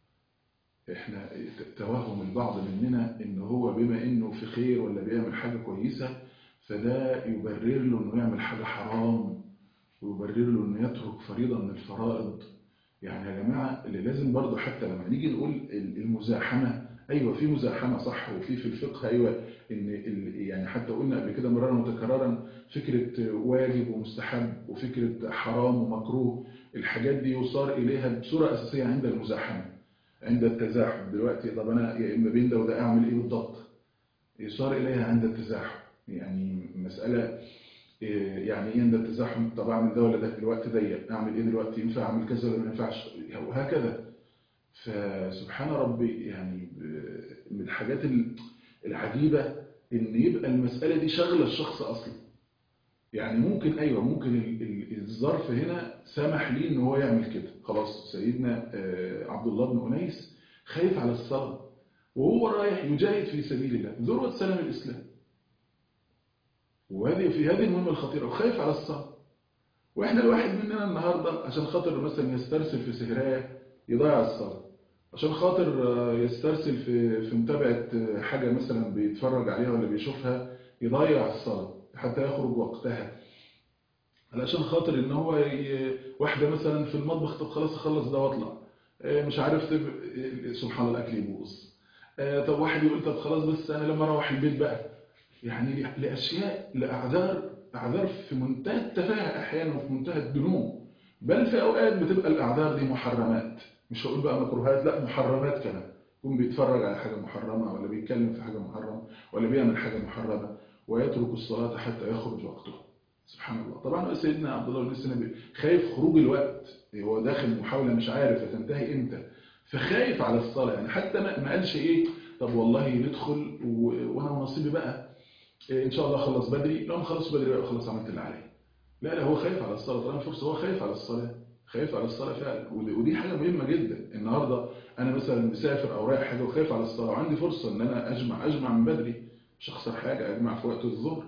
احنا توهم البعض مننا ان هو بما انه في خير ولا بيعمل حاجه كويسه فده يبرر له انه يعمل حاجه حرام ويبرر له انه يترك فريضه من الفرائض يعني يا جماعه اللي لازم برضه حتى لما نيجي نقول المزاحمه ايوه في مزاحمه صح وفي في الفقه ايوه ان يعني حتى قلنا قبل كده مرارا وتكرارا فكره واجب ومستحب وفكره حرام ومكروه الحاجات دي يصار اليها بصوره اساسيه عند المزاحمه عند التزاحم دلوقتي طب انا يا اما بين ده وده اعمل ايه بالضبط يصار اليها عند التزاحم يعني مساله يعني ايه عند التزاحم طب اعمل ده ولا ده الوقت ضيق اعمل ايه دلوقتي ينفع اعمل كذا ولا ما ينفعش وهكذا فسبحان ربي يعني من الحاجات العجيبة ان يبقى المسألة دي شغلة الشخص اصلا يعني ممكن ايوه ممكن الظرف هنا سمح ليه ان هو يعمل كده خلاص سيدنا عبد الله بن انيس خايف على الصلاة وهو رايح يجاهد في سبيل الله ذروة سلام الاسلام وهذه في هذه المهمة الخطيرة وخايف على الصلاة واحنا الواحد مننا النهاردة عشان خاطر مثلا يسترسل في سهرايه يضيع الصلاة عشان خاطر يسترسل في في متابعة حاجة مثلا بيتفرج عليها ولا بيشوفها يضيع الصلاة حتى يخرج وقتها علشان خاطر ان هو ي... واحده مثلا في المطبخ طب خلاص اخلص ده واطلع آه، مش عارف تب... آه، سبحان الله الاكل يبوظ آه، طب واحد يقول طب خلاص بس انا لما اروح البيت بقى يعني ل- لاشياء لاعذار اعذار في منتهى التفاهه احيانا وفي منتهى الدنو بل في اوقات بتبقى الاعذار دي محرمات مش هقول بقى مكروهات لا محرمات كمان يكون بيتفرج على حاجه محرمه ولا بيتكلم في حاجه محرمه ولا بيعمل حاجه محرمه ويترك الصلاه حتى يخرج وقتها سبحان الله طبعا سيدنا عبد الله بن السنة خايف خروج الوقت هو داخل محاولة مش عارف هتنتهي امتى فخايف على الصلاة يعني حتى ما ما قالش ايه طب والله ندخل و- وانا ونصيبي بقى إيه ان شاء الله اخلص بدري لو ما خلص بدري بقى خلاص عملت اللي عليا لا لا هو خايف على الصلاة طالما فرصة هو خايف على الصلاة خايف على الصلاة فعلا ودي, ودي حاجة مهمة جدا النهاردة انا مثلا مسافر او رايح حاجة وخايف على الصلاة وعندي فرصة ان انا اجمع اجمع من بدري مش هخسر حاجة اجمع في وقت الظهر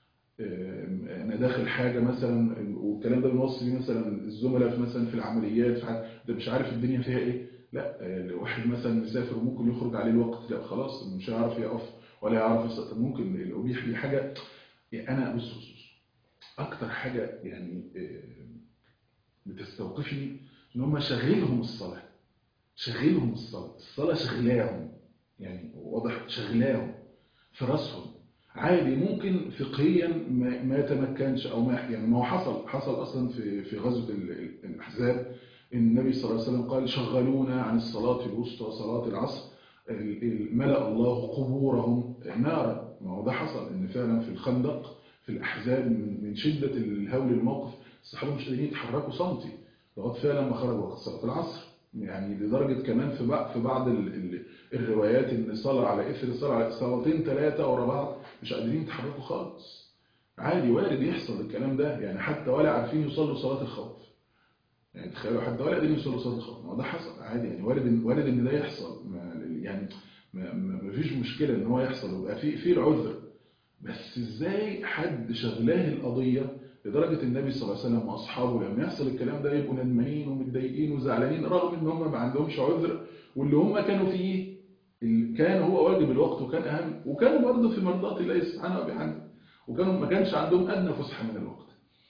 انا داخل حاجه مثلا والكلام ده بنوصي بيه مثلا الزملاء في مثلا في العمليات في حاجة ده مش عارف الدنيا فيها ايه لا آه، واحد مثلا مسافر وممكن يخرج عليه الوقت لا خلاص مش هيعرف يقف ولا يعرف يسقط طب ممكن الابيح دي حاجه يعني انا بص بص بص اكتر حاجه يعني آه، بتستوقفني ان هم شغلهم الصلاه شغلهم الصلاه الصلاه شغلاهم يعني واضح شغلاهم في راسهم عادي ممكن فقهيا ما, ما يتمكنش او ما يعني ما هو حصل حصل اصلا في في غزوه ال- ال- الاحزاب النبي صلى الله عليه وسلم قال شغلونا عن الصلاه الوسطى صلاه العصر ال- ال- ملأ الله قبورهم نارا ما هو ده حصل ان فعلا في الخندق في الاحزاب من من شده الهول الموقف الصحابه مش قادرين يتحركوا سنتي لغايه فعلا ما خرج وقت صلاه العصر يعني لدرجه كمان في بعض في بعض ال- ال- الروايات ان صلاه على اثر صلاه على صلاتين ثلاثه ورا بعض مش قادرين يتحركوا خالص عادي وارد يحصل الكلام ده يعني حتى ولا عارفين يصلوا صلاة الخوف يعني تخيلوا حتى ولا قادرين يصلوا صلاة الخوف ما هو ده حصل عادي يعني وارد إن- وارد ان ده يحصل ما يعني ما, ما ما فيش مشكلة ان هو يحصل ويبقى في في العذر بس ازاي حد شغلاه القضية لدرجة النبي صلى الله عليه وسلم واصحابه لما يحصل الكلام ده يبقوا ندمانين ومتضايقين وزعلانين رغم ان هم ما عندهمش عذر واللي هم كانوا فيه اللي كان هو واجب الوقت وكان اهم وكانوا برضه في مرضات الله سبحانه وبحمده وكانوا ما كانش عندهم ادنى فسحه من الوقت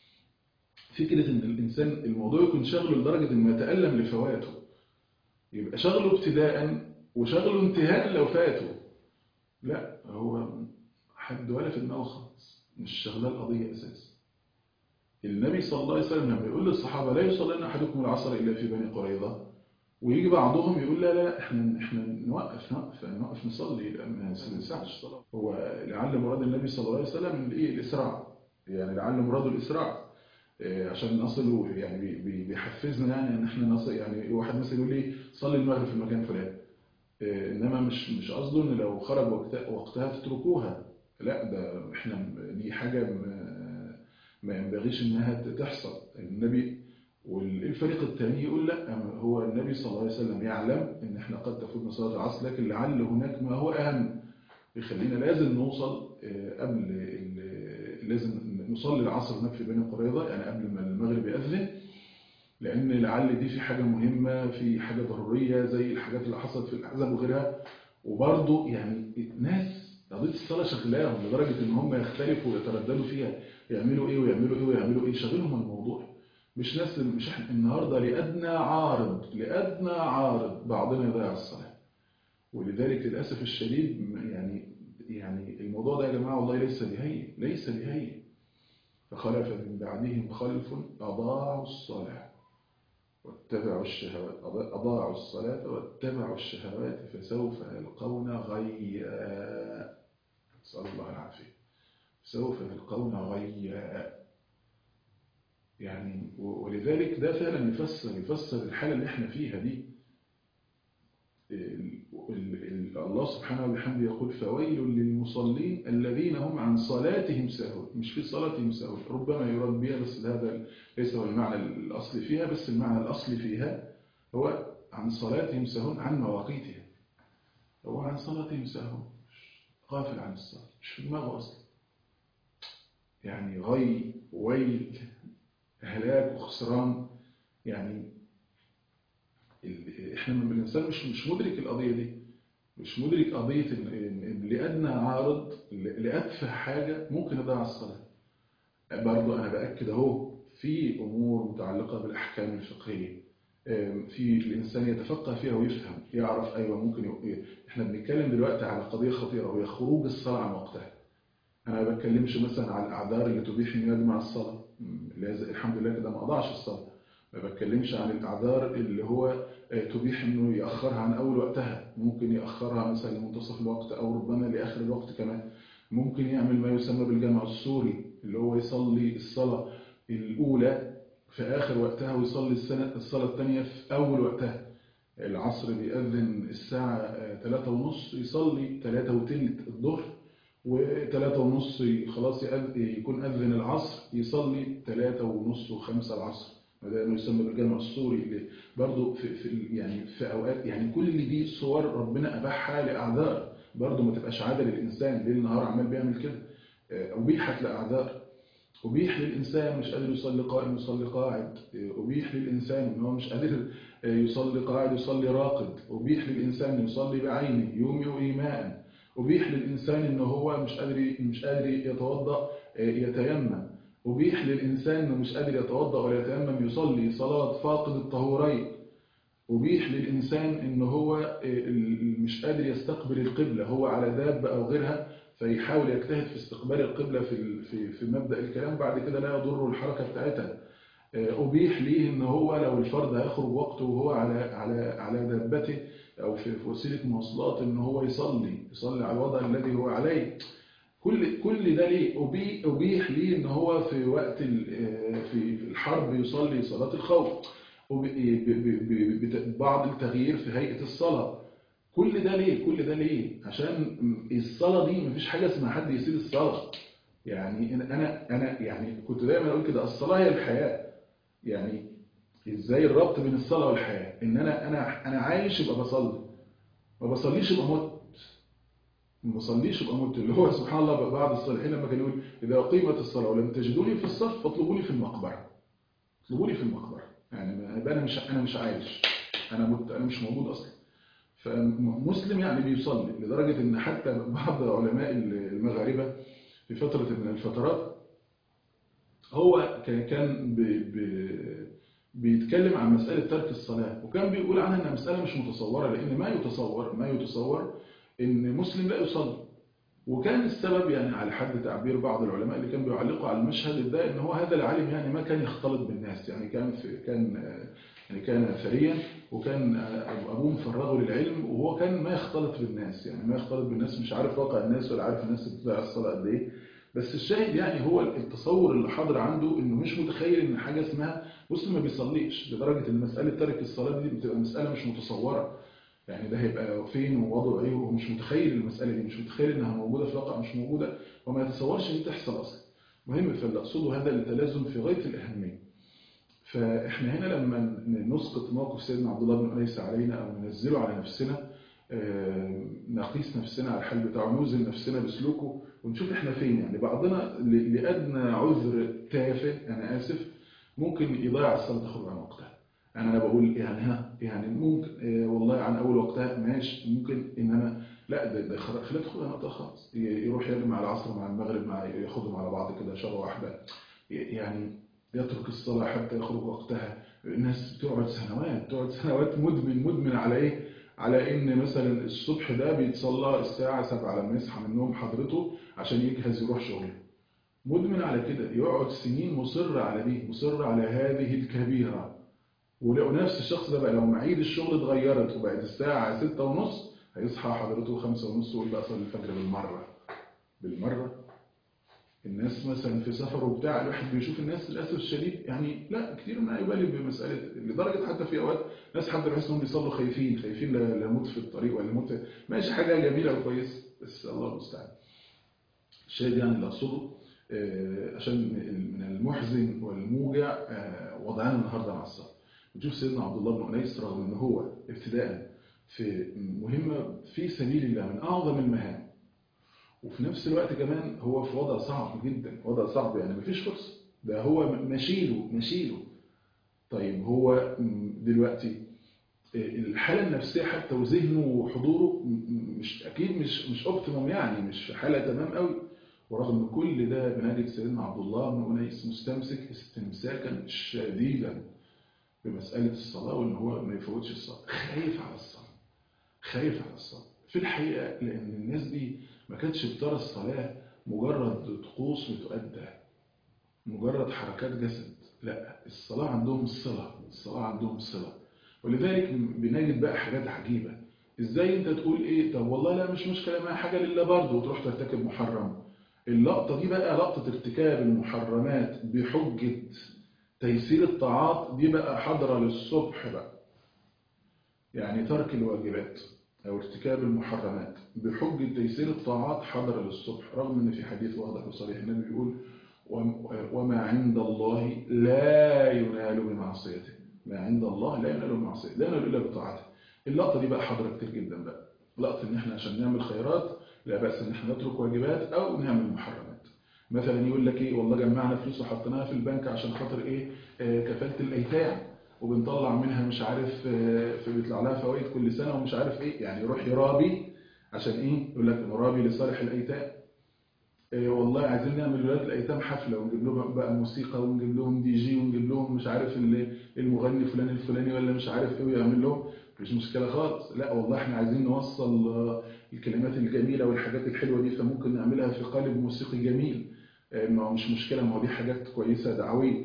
فكره ان الانسان الموضوع يكون شغله لدرجه انه يتالم لفواته يبقى شغله ابتداء وشغله انتهاء لو فاته لا هو حد ولا في دماغه خالص مش شغلاه القضيه اساسا النبي صلى الله عليه وسلم لما يقول للصحابه لا يصلين احدكم العصر الا في بني قريظه ويجي بعضهم يقول لا لا احنا احنا نوقف نوقف نوقف نصلي لان ما ينفعش الصلاه هو لعل مراد النبي صلى الله عليه وسلم الايه الاسراع يعني لعل مراده الاسراع إيه، عشان نصل يعني بي- بي- بيحفزنا يعني ان احنا نصل يعني واحد مثلا يقول لي صلي المغرب في المكان الفلاني إيه، انما مش مش قصده ان لو خرج وقت- وقتها تتركوها لا ده احنا دي حاجه ما, ما ينبغيش انها تحصل النبي والفريق الثاني يقول لا هو النبي صلى الله عليه وسلم يعلم ان احنا قد تفوتنا صلاه العصر لكن لعل هناك ما هو اهم يخلينا لازم نوصل آه، قبل ال- لازم نصلي العصر هناك في بني قريظه يعني قبل ما المغرب يأذن لان لعل دي في حاجه مهمه في حاجه ضروريه زي الحاجات اللي حصلت في الاحزاب وغيرها وبرضه يعني ناس قضيه الصلاه شغلاهم لدرجه ان هم يختلفوا ويترددوا فيها يعملوا ايه ويعملوا ايه ويعملوا ايه شاغلهم الموضوع مش ناس مش احنا النهارده لادنى عارض لادنى عارض بعضنا يضيع الصلاه ولذلك للاسف الشديد يعني يعني الموضوع ده يا جماعه والله ليس بهين ليس بهين فخلف من بعدهم خلف اضاعوا الصلاه واتبعوا الشهوات اضاعوا الصلاه واتبعوا الشهوات فسوف يلقون غيا نسال الله العافيه سوف يلقون غيا يعني و- ولذلك ده فعلا يفسر يفسر الحالة اللي احنا فيها دي ال- ال- ال- الله سبحانه وبحمده يقول فويل للمصلين الذين هم عن صلاتهم ساهون مش في صلاتهم ساهون ربما يراد بها بس هذا ليس هو المعنى الأصلي فيها بس المعنى الأصلي فيها هو عن صلاتهم ساهون عن مواقيتها هو عن صلاتهم ساهون غافل عن الصلاة مش في دماغه أصلا يعني غي ويل هلاك وخسران يعني ال- احنا من الانسان مش مش مدرك القضيه دي مش مدرك قضيه إن- إن إن لادنى عارض ل- لاتفه حاجه ممكن يضيع الصلاه برضه انا باكد اهو في أمور متعلقة بالأحكام الفقهية في الإنسان يتفقه فيها ويفهم يعرف أيوة ممكن ي... إحنا بنتكلم دلوقتي على قضية خطيرة وهي خروج الصلاة عن وقتها أنا ما بتكلمش مثلا على الأعذار اللي تبيح إنه يجمع الصلاة الحمد لله كده ما أضاعش الصلاة ما بتكلمش عن الأعذار اللي هو تبيح إنه يأخرها عن أول وقتها ممكن يأخرها مثلا لمنتصف الوقت أو ربما لآخر الوقت كمان ممكن يعمل ما يسمى بالجمع السوري اللي هو يصلي الصلاة الأولى في آخر وقتها ويصلي السنة الصلاة الثانية في أول وقتها العصر بيأذن الساعة 3 ونص يصلي 3 وتلت الظهر و3 ونص خلاص يكون أذن العصر يصلي 3 ونص و5 العصر ده يسمى بالجمع السوري اللي برضه في, في يعني في أوقات يعني كل دي صور ربنا أباحها لأعذار برضه ما تبقاش عادة للإنسان ليل نهار عمال بيعمل كده أبيحت لأعذار أبيح للإنسان مش قادر يصلي قائم يصلي قاعد أبيح للإنسان إن هو مش قادر يصلي قاعد يصلي راقد أبيح للإنسان يصلي بعينه يومي وإيماء أبيح للإنسان إن هو مش قادر مش قادر يتوضأ يتيمم أبيح للإنسان إنه مش قادر يتوضأ ولا يتيمم يصلي صلاة فاقد الطهورين أبيح للإنسان إن هو مش قادر يستقبل القبلة هو على دابة أو غيرها فيحاول يجتهد في استقبال القبلة في في في مبدأ الكلام بعد كده لا يضر الحركة بتاعتها أبيح ليه إن هو لو الفرد هيخرج وقته وهو على على على دابته أو في وسيلة مواصلات إن هو يصلي يصلي على الوضع الذي هو عليه كل كل ده ليه أبيح ليه إن هو في وقت في الحرب يصلي صلاة الخوف بعض التغيير في هيئة الصلاة كل ده ليه كل ده ليه عشان الصلاة دي مفيش حاجة اسمها حد يسيب الصلاة يعني انا انا يعني كنت دايما اقول كده الصلاة هي الحياة يعني ازاي الربط بين الصلاة والحياة ان انا انا انا عايش يبقى بصلي ما بصليش يبقى مت ما بصليش يبقى مت اللي هو سبحان الله بعض الصالحين لما كانوا يقول اذا اقيمت الصلاة ولم تجدوني في الصف فاطلبوني في المقبرة اطلبوني في المقبرة يعني انا مش انا مش عايش انا مت انا مش موجود اصلا فمسلم يعني بيصلي لدرجة ان حتى بعض علماء المغاربة في فترة من الفترات هو كان بي بي بيتكلم عن مسألة ترك الصلاة وكان بيقول عنها انها مسألة مش متصورة لان ما يتصور ما يتصور ان مسلم لا يصلي وكان السبب يعني على حد تعبير بعض العلماء اللي كانوا بيعلقوا على المشهد ده ان هو هذا العالم يعني ما كان يختلط بالناس يعني كان في كان يعني كان ثريا وكان ابوه مفرغه للعلم وهو كان ما يختلط بالناس يعني ما يختلط بالناس مش عارف واقع الناس ولا عارف الناس بتضيع الصلاه قد ايه بس الشاهد يعني هو التصور اللي حاضر عنده انه مش متخيل ان حاجه اسمها مسلم ما بيصليش لدرجه ان مساله ترك الصلاه دي بتبقى مساله مش متصوره يعني ده هيبقى فين ووضعه ايه وهو مش متخيل المساله دي مش متخيل انها موجوده في الواقع مش موجوده وما يتصورش ان تحصل اصلا مهم فاللي اقصده هذا التلازم في غايه الاهميه فاحنا هنا لما نسقط موقف سيدنا عبد الله بن انيس علينا او ننزله على نفسنا نقيس نفسنا على الحال بتاعه نوزن نفسنا بسلوكه ونشوف احنا فين يعني بعضنا لادنى عذر تافه انا اسف ممكن يضيع الصلاه تخرج عن وقتها يعني انا بقول يعني ها يعني ممكن إيه والله عن اول وقتها ماشي ممكن ان انا لا ده, ده خليها تاخد عن وقتها خالص يروح يجمع العصر مع المغرب مع ياخدهم على بعض كده شره واحده يعني يترك الصلاه حتى يخرج وقتها الناس بتقعد سنوات تقعد سنوات مدمن مدمن على ايه على ان مثلا الصبح ده بيتصلى الساعه 7 لما يصحى من النوم حضرته عشان يجهز يروح شغله مدمن على كده يقعد سنين مصر على دي مصر على هذه الكبيره ولو نفس الشخص ده بقى لو مواعيد الشغل اتغيرت وبقت الساعة ستة ونص هيصحى حضرته خمسة ونص ويقول بقى صلي الفجر بالمرة بالمرة الناس مثلا في سفر وبتاع الواحد بيشوف الناس للأسف الشديد يعني لا كتير ما يبالي بمسألة لدرجة حتى في أوقات ناس حتى بحس إنهم بيصلوا خايفين خايفين لا يموت في الطريق ولا يموت ماشي حاجة جميلة وكويسة بس الله المستعان الشاهد يعني اللي أقصده عشان من المحزن والموجع وضعنا النهارده مع الصلاة نشوف سيدنا عبد الله بن أنيس رغم ان هو ابتداء في مهمة في سبيل الله من أعظم المهام وفي نفس الوقت كمان هو في وضع صعب جدا وضع صعب يعني مفيش فرصة ده هو مشيله مشيله طيب هو دلوقتي الحالة النفسية حتى وذهنه وحضوره مش أكيد مش مش أوبتيموم يعني مش في حالة تمام قوي ورغم كل ده بنجد سيدنا عبد الله بن أنيس مستمسك استمساكا شديدا بمسألة الصلاة وإن هو ما يفوتش الصلاة خايف على الصلاة خايف على الصلاة في الحقيقة لأن الناس دي ما كانتش بترى الصلاة مجرد طقوس بتؤدى مجرد حركات جسد لا الصلاة عندهم صلة الصلاة عندهم صلة ولذلك بنجد بقى حاجات عجيبة ازاي انت تقول ايه طب والله لا مش مشكلة ما حاجة لله برضه وتروح ترتكب محرم اللقطة دي بقى لقطة ارتكاب المحرمات بحجة تيسير الطاعات دي بقى حضرة للصبح بقى يعني ترك الواجبات أو ارتكاب المحرمات بحجة تيسير الطاعات حضر للصبح رغم أن في حديث واضح وصريح النبي بيقول وما عند الله لا ينال بمعصيته ما عند الله لا ينال بمعصيته لا ينال إلا بطاعته اللقطة دي بقى حضرة كتير جدا بقى لقطة إن إحنا عشان نعمل خيرات لا بأس إن إحنا نترك واجبات أو نعمل محرمات مثلا يقول لك إيه والله جمعنا فلوس وحطيناها في البنك عشان خاطر إيه آه كفالة الأيتام وبنطلع منها مش عارف آه في بيطلع لها فوائد كل سنة ومش عارف إيه يعني يروح يرابي عشان إيه يقول لك مرابي لصالح الأيتام آه والله عايزين نعمل ولاد الأيتام حفلة ونجيب لهم بقى موسيقى ونجيب لهم دي جي ونجيب لهم مش عارف المغني فلان الفلاني ولا مش عارف إيه ويعمل لهم مفيش مشكلة خالص لا والله احنا عايزين نوصل الكلمات الجميلة والحاجات الحلوة دي فممكن نعملها في قالب موسيقي جميل ما هو مش مشكلة ما هو دي حاجات كويسة دعوية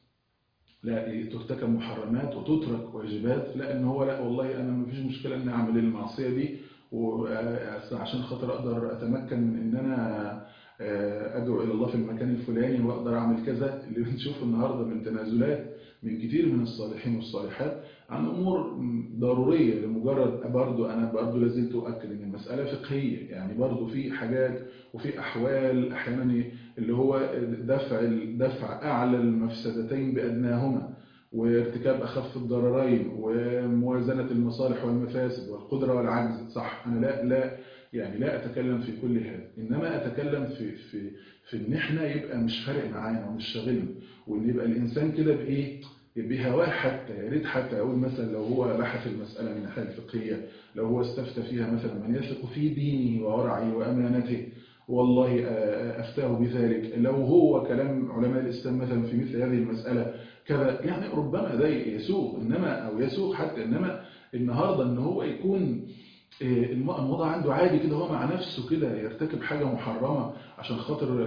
لا ترتكب محرمات وتترك واجبات لا ان هو لا والله انا مفيش مشكلة ان اعمل المعصية دي وعشان خاطر اقدر اتمكن من ان انا ادعو الى الله في المكان الفلاني واقدر اعمل كذا اللي بنشوفه النهارده من تنازلات من كتير من الصالحين والصالحات عن امور ضروريه لمجرد برضو انا برضو لازلت اؤكد ان المساله فقهيه يعني برضو في حاجات وفي احوال احيانا اللي هو دفع دفع اعلى المفسدتين بادناهما وارتكاب اخف الضررين وموازنه المصالح والمفاسد والقدره والعجز صح انا لا لا يعني لا أتكلم في كل هذا إنما أتكلم في في في إن إحنا يبقى مش فارق معانا ومش شاغلنا وإن يبقى الإنسان كده بإيه بهواه حتى يا ريت حتى أقول مثلا لو هو بحث المسألة من الناحية الفقهية لو هو استفتى فيها مثلا من يثق في دينه وورعه وأمانته والله أفتاه بذلك لو هو كلام علماء الإسلام مثلا في مثل هذه المسألة كذا يعني ربما ده يسوق إنما أو يسوق حتى إنما النهاردة إن هو يكون الموضوع عنده عادي كده هو مع نفسه كده يرتكب حاجة محرمة عشان خاطر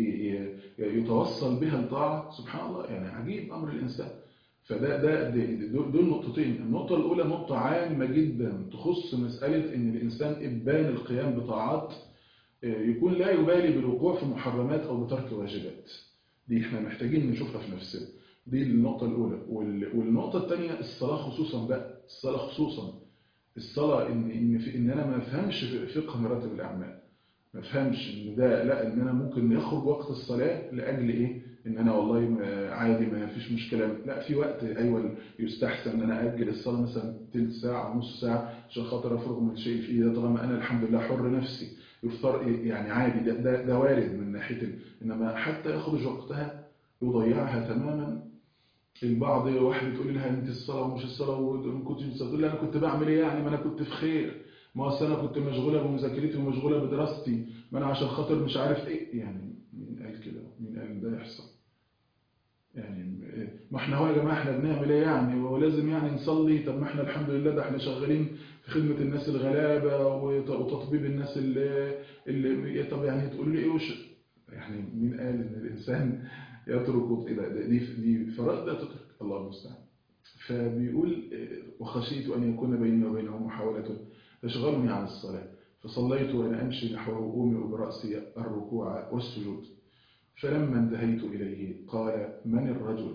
يتوصل بها الطاعة سبحان الله يعني عجيب أمر الإنسان فده ده دول نقطتين النقطة الأولى نقطة عامة جدا تخص مسألة إن الإنسان إبان القيام بطاعات يكون لا يبالي بالوقوع في محرمات أو بترك واجبات دي احنا محتاجين نشوفها في نفسنا دي النقطة الأولى والنقطة الثانية الصلاة خصوصا بقى الصلاة خصوصا الصلاة إن إن في إن أنا ما أفهمش فقه مراتب الأعمال ما أفهمش إن ده لا إن أنا ممكن يخرج وقت الصلاة لأجل إيه إن أنا والله عادي ما فيش مشكلة لا في وقت أيوة يستحسن إن أنا أجل الصلاة مثلا تلت ساعة نص ساعة عشان خاطر أفرغ من شيء في إيدي طالما أنا الحمد لله حر نفسي يفتر يعني عادي ده, ده, ده وارد من ناحية إنما حتى يخرج وقتها يضيعها تماما البعض واحد تقول لها انت الصلاه ومش الصلاه وما كنتش تقول لها انا كنت بعمل ايه يعني ما انا كنت في خير ما اصل انا كنت مشغوله بمذاكرتي ومشغوله بدراستي ما انا عشان خاطر مش عارف ايه يعني مين قال كده مين قال ده يحصل يعني ما احنا هو يا جماعه احنا بنعمل ايه يعني ولازم يعني نصلي طب ما احنا الحمد لله ده احنا شغالين في خدمه الناس الغلابه وتطبيب الناس اللي اللي طب يعني تقول لي ايه وش يعني مين قال ان الانسان يترك إلى دي دي فرائض لا تترك الله المستعان فبيقول وخشيت أن يكون بيني وبينه محاولة تشغلني عن الصلاة فصليت وأنا أمشي نحو أقوم برأسي الركوع والسجود فلما انتهيت إليه قال من الرجل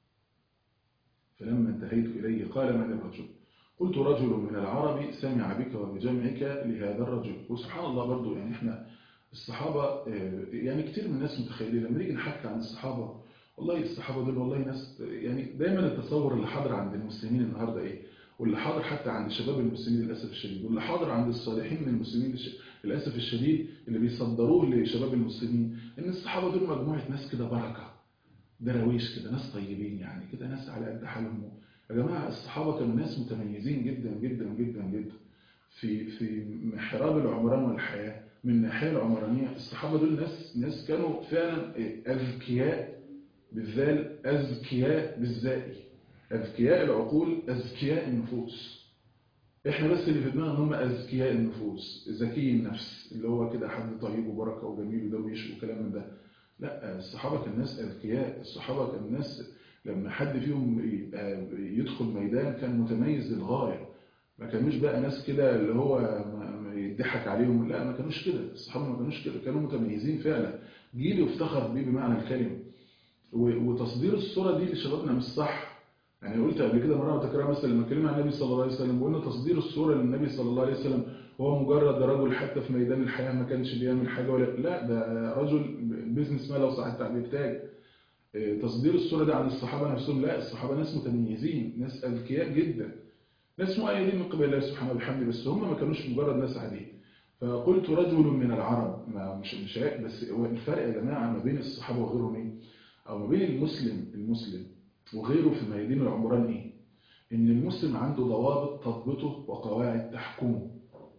فلما انتهيت إليه قال من الرجل قلت رجل من العرب سمع بك وبجمعك لهذا الرجل وسبحان الله برضو يعني احنا الصحابة يعني كتير من الناس متخيلين لما نيجي نحكي عن الصحابة والله الصحابة دول والله ناس يعني دايما التصور اللي حاضر عند المسلمين النهاردة ايه واللي حاضر حتى عند شباب المسلمين للأسف الشديد واللي حاضر عند الصالحين من المسلمين للأسف الشديد اللي بيصدروه لشباب المسلمين ان الصحابة دول مجموعة ناس كده بركة درويش كده ناس طيبين يعني كده ناس على قد حالهم يا جماعة الصحابة كانوا ناس متميزين جدا جدا جدا جدا في في محراب العمران والحياة من الناحيه العمرانيه الصحابه دول ناس ناس كانوا فعلا اذكياء بالذال اذكياء بالزائي اذكياء العقول اذكياء النفوس احنا بس اللي في دماغنا ان هم اذكياء النفوس ذكي النفس اللي هو كده حد طيب وبركه وجميل ودويش وكلام من ده لا الصحابه كان ناس اذكياء الصحابه كان ناس لما حد فيهم يدخل ميدان كان متميز للغايه ما كانوش بقى ناس كده اللي هو يضحك عليهم لا ما كانوش كده الصحابه ما كانوش كده كانوا متميزين فعلا جيل يفتخر بيه بمعنى الكلمه وتصدير الصوره دي لشبابنا مش صح يعني قلت قبل كده مره متكرره مثلا لما اتكلمنا عن النبي صلى الله عليه وسلم وقلنا تصدير الصوره للنبي صلى الله عليه وسلم هو مجرد رجل حتى في ميدان الحياه ما كانش بيعمل حاجه ولا لا ده رجل بيزنس مان لو صح التعبير تاج تصدير الصوره دي عن الصحابه نفسهم لا الصحابه ناس متميزين ناس اذكياء جدا ناس مؤيدين من قبل الله سبحانه وبحمده بس هم ما كانوش مجرد ناس عاديين فقلت رجل من العرب ما مش مش بس هو الفرق يا جماعه ما بين الصحابه وغيرهم ايه او ما بين المسلم المسلم وغيره في ميادين العمران ايه ان المسلم عنده ضوابط تضبطه وقواعد تحكمه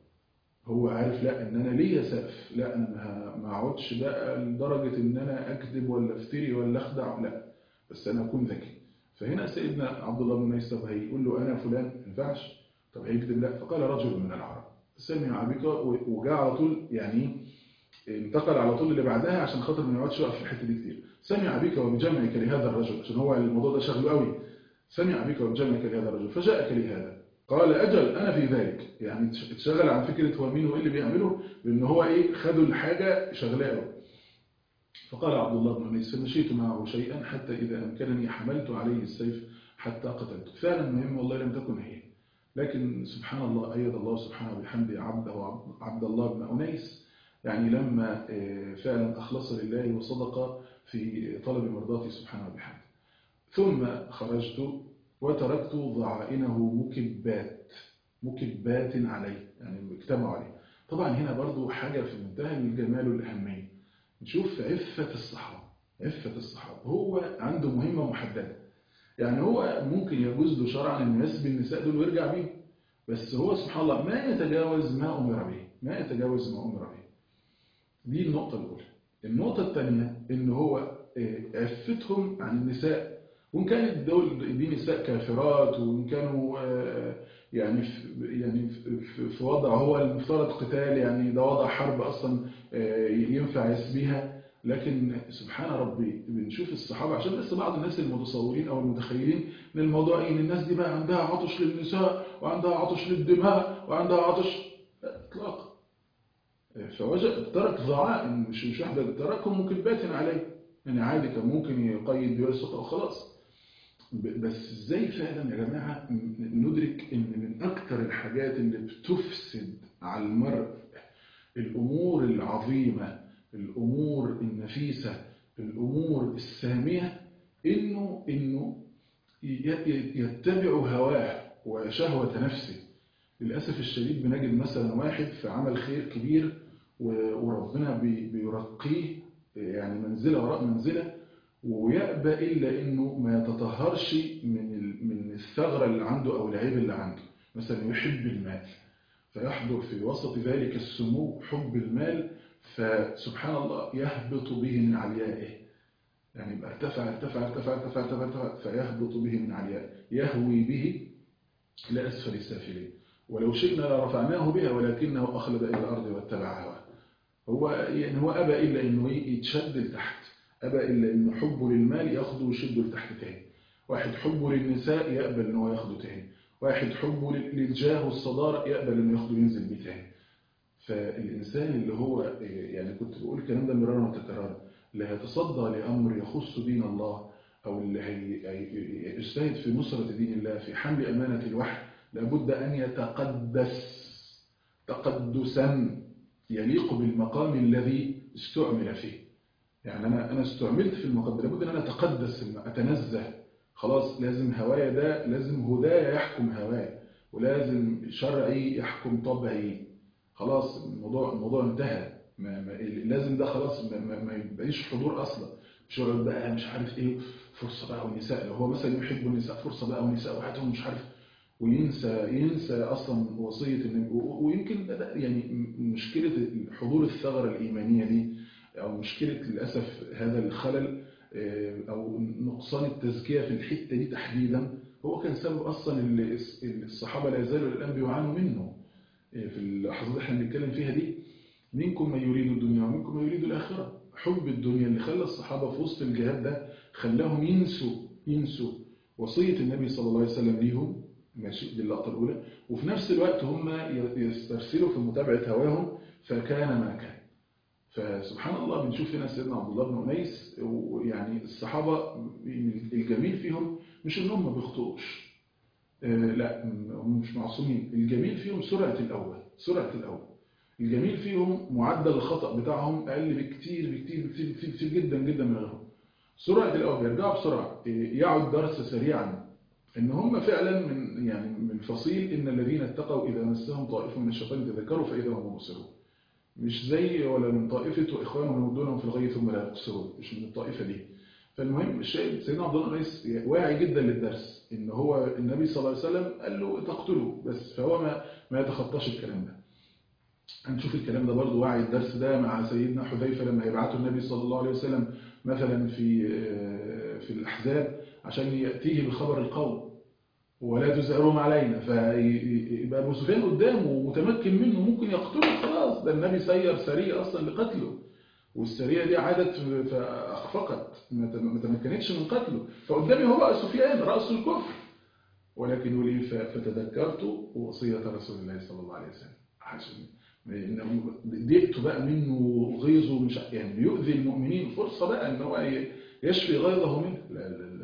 هو عارف لا ان انا ليا سقف لا انا ما اقعدش بقى لدرجه ان انا اكذب ولا افتري ولا اخدع لا بس انا اكون ذكي فهنا سيدنا عبد الله بن ميسر هيقول له انا فلان ما ينفعش طب هيكذب لا فقال رجل من العرب سمع بك وجاء على طول يعني انتقل على طول اللي بعدها عشان خاطر ما يقعدش يقف في الحته دي كتير سمع بك وبجمعك لهذا الرجل عشان هو الموضوع ده شغله قوي سمع بك وبجمعك لهذا الرجل فجاءك لهذا قال اجل انا في ذلك يعني اتشغل عن فكره هو مين وايه اللي بيعمله لان هو ايه خدوا الحاجه شغلاه فقال عبد الله بن ميس فمشيت معه شيئا حتى اذا امكنني حملت عليه السيف حتى قتلته فعلا مهم والله لم تكن هي لكن سبحان الله ايد الله سبحانه وبحمده عبده عبد الله بن انيس يعني لما فعلا اخلص لله وصدق في طلب مرضاته سبحانه وبحمده ثم خرجت وتركت ضعائنه مكبات مكبات عليه يعني اجتمعوا عليه طبعا هنا برضو حاجة في منتهى الجمال والأهمية نشوف عفة الصحابة عفة الصحابة هو عنده مهمة محددة يعني هو ممكن يجوز له شرعا أن يسبي النساء دول ويرجع بيه بس هو سبحان الله ما يتجاوز ما أمر به ما يتجاوز ما أمر به دي النقطة الأولى النقطة الثانية إن هو عفتهم عن النساء وإن كانت دول دي نساء كافرات وإن كانوا يعني في يعني في وضع هو المفترض قتال يعني ده وضع حرب أصلا ينفع يسبيها لكن سبحان ربي بنشوف الصحابة عشان بس بعض الناس المتصورين أو المتخيلين ان الموضوع إيه إن الناس دي بقى عندها عطش للنساء وعندها عطش للدماء وعندها عطش إطلاقا فوجد ترك ضعائن مش مش واحدة تركهم مكبات عليه يعني عادي كان ممكن يقيد بيرسط أو خلاص بس ازاي فعلا يا جماعة ندرك ان من اكتر الحاجات اللي بتفسد على المرء الامور العظيمة الامور النفيسة الامور السامية انه انه يتبع هواه وشهوة نفسه للأسف الشديد بنجد مثلا واحد في عمل خير كبير وربنا بيرقيه يعني منزلة وراء منزلة ويأبى إلا إنه ما يتطهرش من من الثغرة اللي عنده أو العيب اللي عنده مثلا يحب المال فيحضر في وسط ذلك السمو حب المال فسبحان الله يهبط به من عليائه يعني يبقى ارتفع ارتفع ارتفع ارتفع ارتفع, ارتفع فيهبط به من عليائه يهوي به إلى أسفل السافلين ولو شئنا لرفعناه بها ولكنه أخلد إلى الأرض واتبع هواه هو يعني هو أبى إلا إنه يتشد لتحت أبى إلا إنه حبه للمال ياخده ويشده لتحت تاني واحد حبه للنساء يقبل إنه ياخده تاني واحد حبه للجاه والصدارة يقبل إنه ياخده وينزل بيه تاني فالإنسان اللي هو يعني كنت بقول الكلام ده مرارا وتكرارا اللي هيتصدى لأمر يخص دين الله أو اللي هيجتهد في نصرة دين الله في حمل أمانة الوحي لابد أن يتقدس تقدسا يليق بالمقام الذي استعمل فيه يعني أنا أنا استعملت في المقام ده لابد أن أنا أتقدس أتنزه خلاص لازم هوايا ده لازم هدايا يحكم هوايا ولازم شرعي يحكم طبعي خلاص الموضوع الموضوع انتهى ما ما لازم ده خلاص ما, ما, ما يبقاش حضور أصلا مش بقى مش عارف إيه فرصة بقى والنساء لو هو مثلا يحب النساء فرصة بقى والنساء وحياتهم مش عارف وينسى ينسى اصلا وصيه النبي ويمكن يعني مشكله حضور الثغره الايمانيه دي او مشكله للاسف هذا الخلل او نقصان التزكيه في الحته دي تحديدا هو كان سبب اصلا اللي الصحابه لا يزالوا الان بيعانوا منه في اللحظات اللي احنا بنتكلم فيها دي منكم من يريد الدنيا ومنكم من يريد الاخره حب الدنيا اللي خلى الصحابه في وسط الجهاد ده خلاهم ينسوا ينسوا وصيه النبي صلى الله عليه وسلم ليهم ماشي دي اللقطه الاولى وفي نفس الوقت هم يسترسلوا في متابعه هواهم فكان ما كان فسبحان الله بنشوف هنا سيدنا عبد الله بن انيس ويعني الصحابه الجميل فيهم مش ان هم ما بيخطئوش لا هم مش معصومين الجميل فيهم سرعه الاول سرعه الاول الجميل فيهم معدل الخطا بتاعهم اقل بكتير بكتير بكتير بكتير, بكتير جدا جدا من غيرهم سرعه الاول بيرجعوا بسرعه يعوا الدرس سريعا ان هم فعلا من يعني من فصيل ان الذين اتقوا اذا مسهم طائف من الشيطان تذكروا فاذا هم مبصرون مش زي ولا من طائفة وإخوانهم يمدونهم في الغي ثم لا يقصرون مش من الطائفة دي فالمهم الشيء سيدنا عبد الله الرئيس واعي جدا للدرس إن هو النبي صلى الله عليه وسلم قال له تقتله بس فهو ما ما يتخطاش الكلام ده هنشوف الكلام ده برضه واعي الدرس ده مع سيدنا حذيفة لما يبعته النبي صلى الله عليه وسلم مثلا في في الأحزاب عشان يأتيه بخبر القوم ولا تزهرهم علينا فيبقى ابو سفيان قدامه متمكن منه ممكن يقتله خلاص ده النبي سير سريه اصلا لقتله والسريه دي عادت فاخفقت ما تمكنتش من قتله فقدامي هو بقى سفيان راس الكفر ولكن يقول ايه فتذكرت وصيه رسول الله صلى الله عليه وسلم عشان ضيقته بقى منه غيظه مش يعني بيؤذي المؤمنين فرصه بقى ان هو يشفي غيظه منه لا لا لا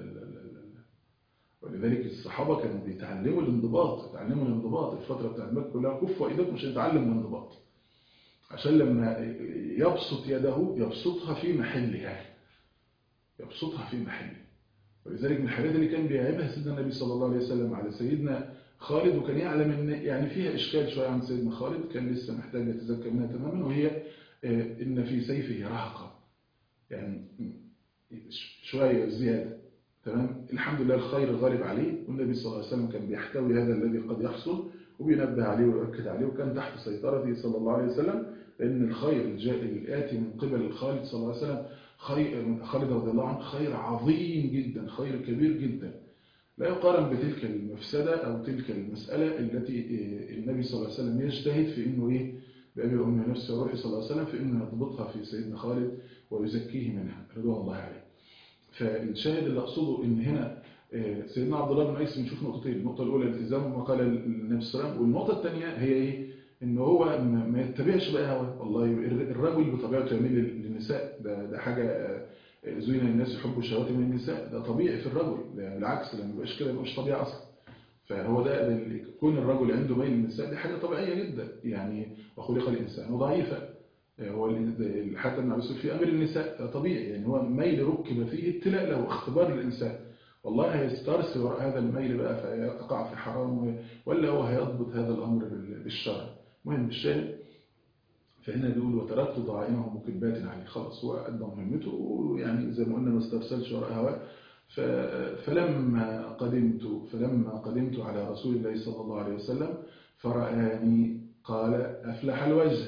ولذلك الصحابة كانوا بيتعلموا الانضباط يتعلموا الانضباط الفترة بتاعت مكة كلها كفوا ايدكم عشان يتعلم الانضباط عشان لما يبسط يده يبسطها في محلها يبسطها في محلها ولذلك من الحاجات اللي كان بيعيبها سيدنا النبي صلى الله عليه وسلم على سيدنا خالد وكان يعلم ان يعني فيها اشكال شويه عن سيدنا خالد كان لسه محتاج يتذكر منها تماما وهي ان في سيفه رهقه يعني شويه زياده تمام الحمد لله الخير غالب عليه والنبي صلى الله عليه وسلم كان بيحتوي هذا الذي قد يحصل وبينبه عليه ويؤكد عليه وكان تحت سيطرته صلى الله عليه وسلم لأن الخير الآتي من قبل خالد صلى الله عليه وسلم خير خالد رضي الله عنه خير عظيم جدا خير كبير جدا لا يقارن بتلك المفسدة أو تلك المسألة التي النبي صلى الله عليه وسلم يجتهد في أنه إيه بأبي وأمي نفسه وروحي صلى الله عليه وسلم في أنه يضبطها في سيدنا خالد ويزكيه منها رضوان الله عليه فالشاهد اللي أقصده إن هنا سيدنا عبد الله بن قيس بنشوف نقطتين النقطة الأولى الالتزام ما قال النبي صلى الله عليه وسلم والنقطة الثانية هي إيه إن هو ما يتبعش بقى هوا والله الرجل بطبيعته يميل للنساء ده, ده حاجة زين الناس يحبوا الشهوات من النساء ده طبيعي في الرجل بالعكس لما يبقاش كده يبقاش طبيعي أصلا فهو ده كون الرجل عنده ميل للنساء دي حاجة طبيعية جدا يعني وخلق الإنسان ضعيفا هو حتى ابن عباس في أمر النساء طبيعي يعني هو ميل ركب فيه ابتلاء له اختبار للإنسان والله هيسترسل وراء هذا الميل بقى فيقع في حرام ولا هو هيضبط هذا الأمر بالشرع مهم الشاهد فهنا بيقول وتركت ضعائنه مكبات عليه خلاص هو أدى مهمته ويعني زي ما قلنا ما استرسلش وراء هواه فلما قدمت فلما قدمت على رسول الله صلى الله عليه وسلم فرآني قال أفلح الوجه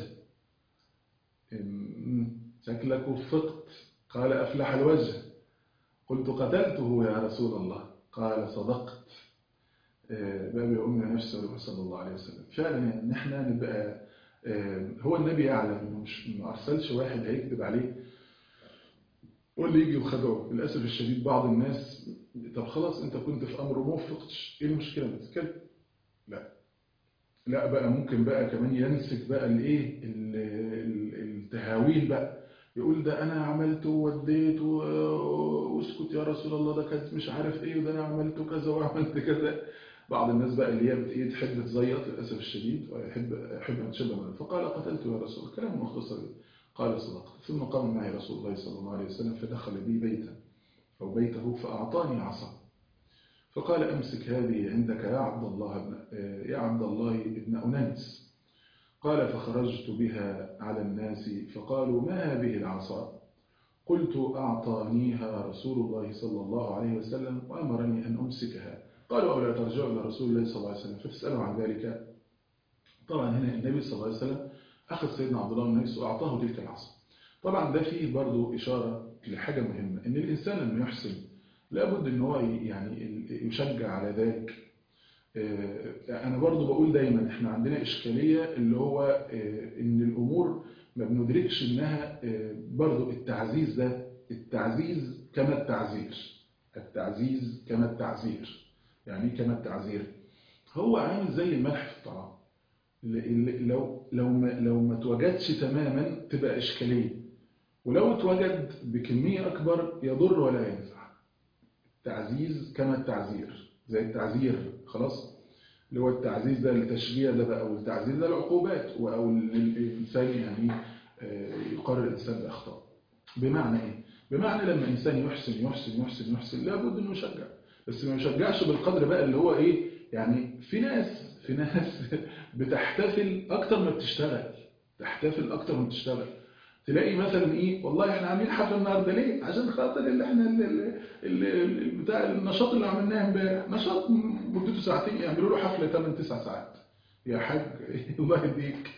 شكلك وفقت قال أفلح الوجه قلت قتلته يا رسول الله قال صدقت بابي أمي نفسه صلى الله عليه وسلم فعلا ان احنا نبقى هو النبي يعلم انه مش ما ارسلش واحد هيكذب عليه واللي يجي وخدعه للاسف الشديد بعض الناس طب خلاص انت كنت في امر وما وفقتش ايه المشكله ما تتكلم لا لا بقى ممكن بقى كمان ينسك بقى الايه التهاويل بقى يقول ده انا عملت ووديت واسكت يا رسول الله ده كانت مش عارف ايه وده انا عملت كذا وعملت كذا بعض الناس بقى اللي هي تحب تزيط للاسف الشديد ويحب يحب ان تشبه منه فقال قتلت يا رسول الله كلام مختصر قال صدقت ثم قام معي رسول الله صلى الله عليه وسلم فدخل بي بيتا او بيته فاعطاني عصا فقال امسك هذه عندك يا عبد الله ابن يا عبد الله ابن انيس قال فخرجت بها على الناس فقالوا ما هذه العصا قلت أعطانيها رسول الله صلى الله عليه وسلم وأمرني أن أمسكها قالوا أولا ترجعوا إلى رسول الله صلى الله عليه وسلم فتسألوا عن ذلك طبعا هنا النبي صلى الله عليه وسلم أخذ سيدنا عبد الله بن نفسه وأعطاه تلك العصا طبعا ده فيه برضو إشارة لحاجة مهمة إن الإنسان لما يحسن لابد إن هو يعني يشجع على ذلك أنا برضو بقول دايما إحنا عندنا إشكالية اللي هو إن الأمور ما بندركش إنها برضو التعزيز ده التعزيز كما التعزير التعزيز كما التعزير يعني كما التعزير هو عامل زي الملح في الطعام لو لو ما لو ما توجدش تماما تبقى إشكالية ولو اتوجد بكمية أكبر يضر ولا ينفع التعزيز كما التعزير زي التعزير خلاص اللي هو التعزيز ده التشجيع ده بقى والتعزيز ده العقوبات أو الإنسان يعني يقرر الإنسان بأخطاء بمعنى إيه؟ بمعنى لما إنسان يحسن يحسن يحسن يحسن لابد إنه يشجع بس ما يشجعش بالقدر بقى اللي هو إيه يعني في ناس في ناس بتحتفل أكتر ما بتشتغل تحتفل أكتر ما بتشتغل تلاقي مثلا ايه والله احنا عاملين حفله النهارده ليه عشان خاطر اللي احنا اللي اللي بتاع النشاط اللي عملناه امبارح نشاط مدته ساعتين يعملوا له حفله 8 9 ساعات يا حاج الله يهديك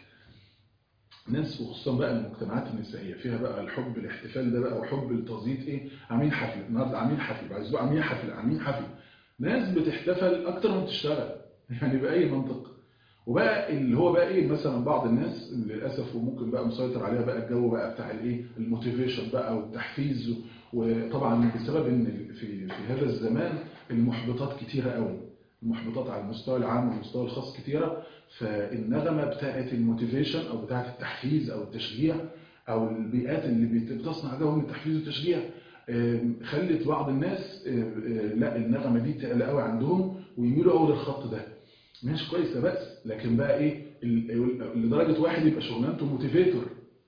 ناس وخصوصا بقى المجتمعات النسائيه فيها بقى الحب الاحتفال ده بقى وحب التزييط ايه عاملين حفله النهارده عاملين حفله بعد اسبوع عاملين حفله عاملين حفله ناس بتحتفل اكتر ما بتشتغل يعني باي منطق وبقى اللي هو بقى ايه مثلا بعض الناس للاسف وممكن بقى مسيطر عليها بقى الجو بقى بتاع الايه الموتيفيشن بقى والتحفيز وطبعا بسبب ان في في هذا الزمان المحبطات كتيره قوي المحبطات على المستوى العام والمستوى الخاص كتيره فالنغمه بتاعه الموتيفيشن او بتاعه التحفيز او التشجيع او البيئات اللي بتصنع جو من التحفيز والتشجيع خلت بعض الناس لا النغمه دي تقل قوي عندهم ويميلوا قوي للخط ده مش كويسه بس لكن بقى ايه لدرجه واحد يبقى شغلانته موتيفيتور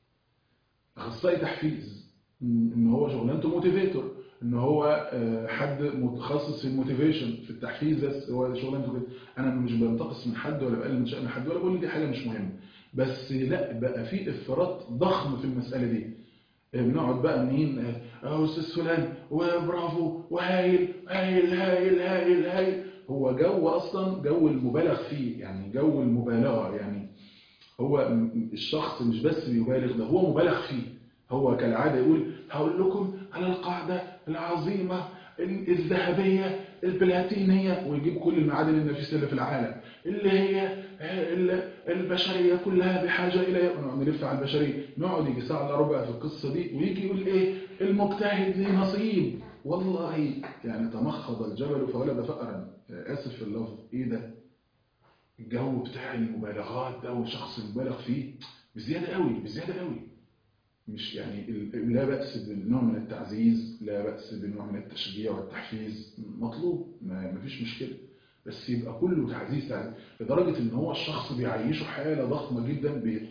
اخصائي تحفيز ان هو شغلانته موتيفيتور ان هو حد متخصص في الموتيفيشن في التحفيز بس هو شغلانته كده انا مش بنتقص من حد ولا بقلل من شأن حد ولا بقول دي حاجه مش مهمه بس لا بقى في افراط ضخم في المساله دي بنقعد بقى منين اه استاذ فلان وبرافو وهايل هايل هايل هايل هايل هو جو اصلا جو المبالغ فيه يعني جو المبالغه يعني هو الشخص مش بس بيبالغ ده هو مبالغ فيه هو كالعاده يقول هقول لكم على القاعده العظيمه الذهبيه البلاتينيه ويجيب كل المعادن النفيسه اللي في العالم اللي هي البشريه كلها بحاجه اليها ونقعد نلف على البشريه نقعد يجي ساعه الا ربع في القصه دي ويجي يقول ايه المجتهد ليه نصيب والله يعني تمخض الجبل فولد فأرا آسف في اللفظ إيه ده الجو بتاع المبالغات ده والشخص المبالغ فيه بزيادة قوي بزيادة قوي مش يعني لا بأس بالنوع من التعزيز لا بأس بالنوع من التشجيع والتحفيز مطلوب ما فيش مشكلة بس يبقى كله تعزيز تعزيز لدرجة ان هو الشخص بيعيشه حالة ضخمة جدا بي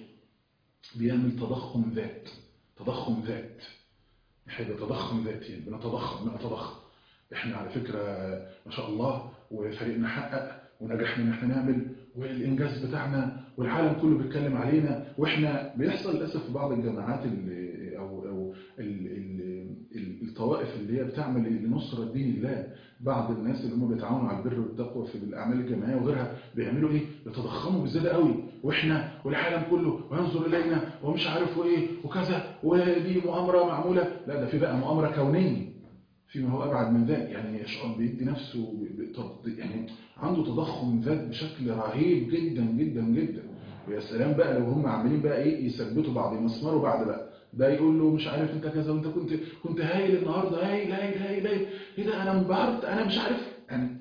بيعمل تضخم ذات تضخم ذات حاجة تضخم ذاتي بنتضخم بنتضخم احنا على فكرة ما شاء الله وفريقنا حقق ونجحنا ان احنا نعمل والانجاز بتاعنا والعالم كله بيتكلم علينا واحنا بيحصل للاسف في بعض الجامعات اللي او او ال ال الطوائف اللي هي بتعمل لنصرة دين الله بعض الناس اللي هم بيتعاونوا على البر والتقوى في الاعمال الجماعيه وغيرها بيعملوا ايه بيتضخموا بزياده قوي واحنا والعالم كله وينظر الينا ومش عارف ايه وكذا ودي مؤامره معموله لا ده في بقى مؤامره كونيه فيما هو ابعد من ذلك يعني يشعر بيدي نفسه يعني عنده تضخم ذات بشكل رهيب جدا جدا جدا ويا سلام بقى لو هم عاملين بقى ايه يثبتوا بعض يمسمروا بعض بقى ده يقول له مش عارف انت كذا وانت كنت كنت هايل النهارده هايل هايل هايل هايل ايه ده انا انبهرت انا مش عارف يعني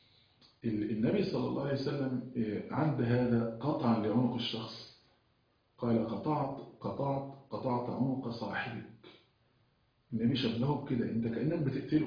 النبي صلى الله عليه وسلم عد هذا قطعا لعنق الشخص قال قطعت قطعت قطعت عنق صاحبك النبي شبهه بكده انت كانك بتقتله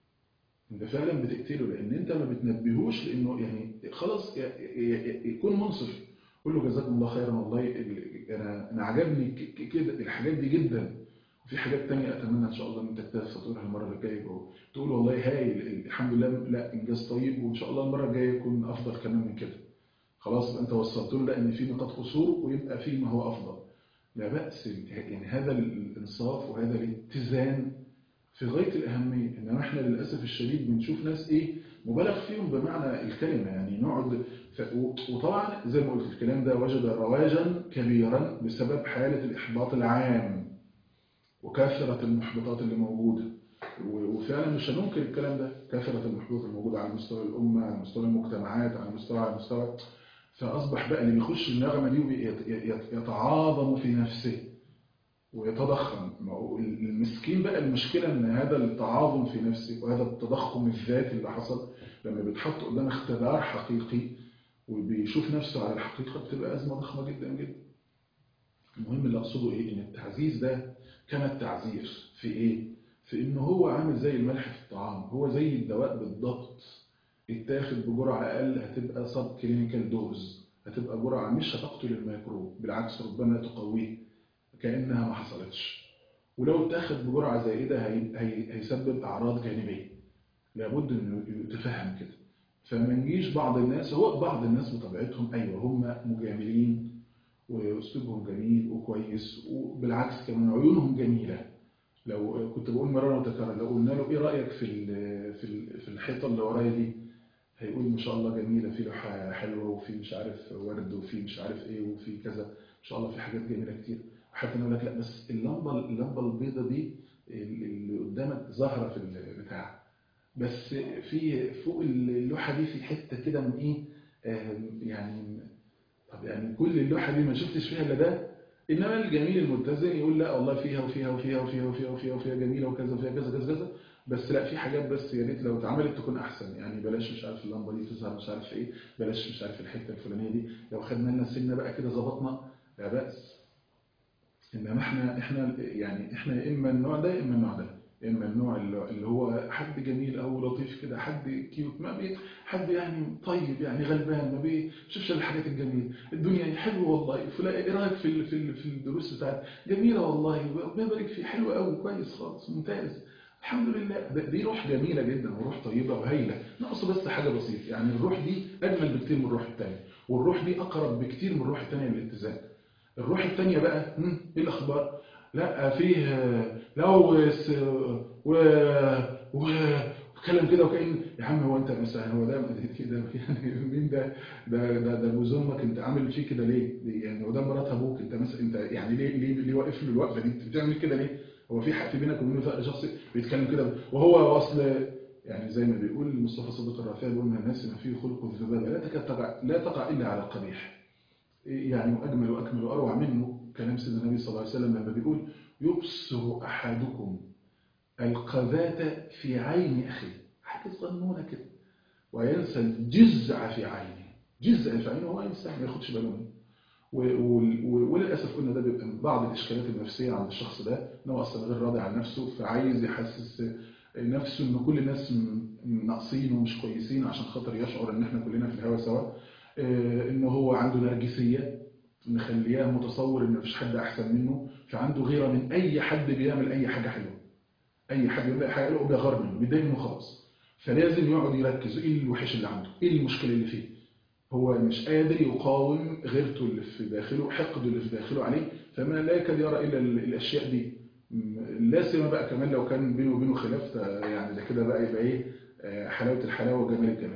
انت فعلا بتقتله لان انت ما بتنبهوش لانه يعني خلاص يكون منصف قول له جزاكم الله خيرا والله انا انا عجبني كده الحاجات دي جدا وفي حاجات تانية اتمنى ان شاء الله ان انت تقولها المره الجايه تقول والله هايل الحمد لله لا انجاز طيب وان شاء الله المره الجايه يكون افضل كمان من كده خلاص انت وصلت له ان في نقاط قصور ويبقى في ما هو افضل لا باس يعني هذا الانصاف وهذا الاتزان في غايه الاهميه انما احنا للاسف الشديد بنشوف ناس ايه مبالغ فيهم بمعنى الكلمة يعني نقعد ف... و- وطبعا زي ما قلت الكلام ده وجد رواجا كبيرا بسبب حالة الإحباط العام وكثرة المحبطات اللي موجودة و- وفعلا مش هننكر الكلام ده كثرة المحبطات الموجودة على مستوى الأمة على مستوى المجتمعات على مستوى على مستوى فأصبح بقى اللي بيخش النغمة دي ويتعاظم في نفسه ويتضخم ما هو المسكين بقى المشكلة ان هذا التعاظم في نفسه وهذا التضخم الذاتي اللي حصل لما بيتحط قدام اختبار حقيقي وبيشوف نفسه على الحقيقة بتبقى أزمة ضخمة جدا جدا المهم اللي أقصده إيه إن التعزيز ده كما التعزير في إيه في إن هو عامل زي الملح في الطعام هو زي الدواء بالضبط اتاخد بجرعة أقل هتبقى سب كلينيكال دوز هتبقى جرعة مش هتقتل الميكروب بالعكس ربما تقويه كأنها ما حصلتش ولو اتاخد بجرعة زائدة هي... هي... هيسبب أعراض جانبية لابد انه يتفهم كده فما نجيش بعض الناس هو بعض الناس بطبيعتهم ايوه هم مجاملين واسلوبهم جميل وكويس وبالعكس كمان عيونهم جميله لو كنت بقول مره وتكرر لو قلنا له ايه رايك في ال- في ال- في الحيطه اللي ورايا دي هيقول ما شاء الله جميله في لوحه حلوه وفي مش عارف ورد وفي مش عارف ايه وفي كذا ان شاء الله في حاجات جميله كتير حتى نقول لك لا بس اللمبه اللمبه البيضه دي اللي قدامك ظاهره في البتاع بس في فوق اللوحة دي في حتة كده من ايه آم، يعني طب يعني كل اللوحة دي ما شفتش فيها الا ده انما الجميل الملتزم يقول لا والله فيها وفيها وفيها وفيها وفيها وفيها وفيها جميلة وكذا وفيها كذا كذا كذا بس لا في حاجات بس يا ريت لو اتعملت تكون احسن يعني بلاش مش عارف اللمبة دي تظهر مش عارف ايه بلاش مش عارف الحتة الفلانية دي لو خدنا لنا سنة بقى كده ظبطنا لا بأس انما احنا احنا يعني احنا يا اما النوع ده يا اما النوع ده يا اما النوع اللي اللي هو حد جميل او لطيف كده حد كيوت ما بي حد يعني طيب يعني غلبان ما بيشوفش الحاجات الجميله الدنيا حلوه والله فلان ايه رايك في ال- في ال- في الدروس بتاعت جميله والله ربنا يبارك فيه حلو قوي كويس خالص ممتاز الحمد لله ده- دي روح جميله جدا وروح طيبه وهايله ناقصه بس حاجه بسيطه يعني الروح دي اجمل بكتير من الروح الثانيه والروح دي اقرب بكتير من الروح الثانيه للاتزان الروح الثانيه بقى هم، ايه الاخبار لا فيه لوث و و اتكلم كده وكأن يا عم هو انت مثلا هو ده كده يعني مين ده ده ده ده جوز امك انت عامل فيه كده ليه؟ ليه؟ يعني هو ده مرات ابوك انت مثلا انت يعني ليه ليه ليه واقف له الوقفه دي انت بتعمل كده ليه؟ هو في حق في بينك وبينه فرق شخصي بيتكلم كده وهو اصل يعني زي ما بيقول مصطفى صديق الرافعي بيقول من الناس ما فيه خلق الذبابه لا تكاد تقع لا تقع الا على القبيح يعني واجمل واكمل واروع منه كلام سيدنا النبي صلى الله عليه وسلم لما بيقول يبصر احدكم القذاة في عين اخيه حاجه صغنونه كده وينسى الجزع في عينه جزع في عينه هو انسان ما ياخدش باله منه و- و- و- وللاسف قلنا ده بيبقى من بعض الاشكالات النفسيه عند الشخص ده ان هو اصلا غير راضي عن نفسه فعايز يحسس نفسه ان كل الناس م- ناقصين ومش كويسين عشان خاطر يشعر ان احنا كلنا في الهوا سوا آه، ان هو عنده نرجسيه مخلياه متصور ان مفيش حد احسن منه فعنده غيره من اي حد بيعمل اي حاجه حلوه اي حد يعمل اي حاجه حلوه بيغار منه بيتضايق منه خلاص فلازم يقعد يركز ايه الوحش اللي عنده ايه المشكله اللي فيه هو مش قادر يقاوم غيرته اللي في داخله حقده اللي في داخله عليه فما لا يكاد يرى الا ال- الاشياء دي م- لا سيما بقى كمان لو كان بينه وبينه خلاف ده يعني ده كده بقى يبقى ايه آه، حلاوه الحلاوه وجمال الجمال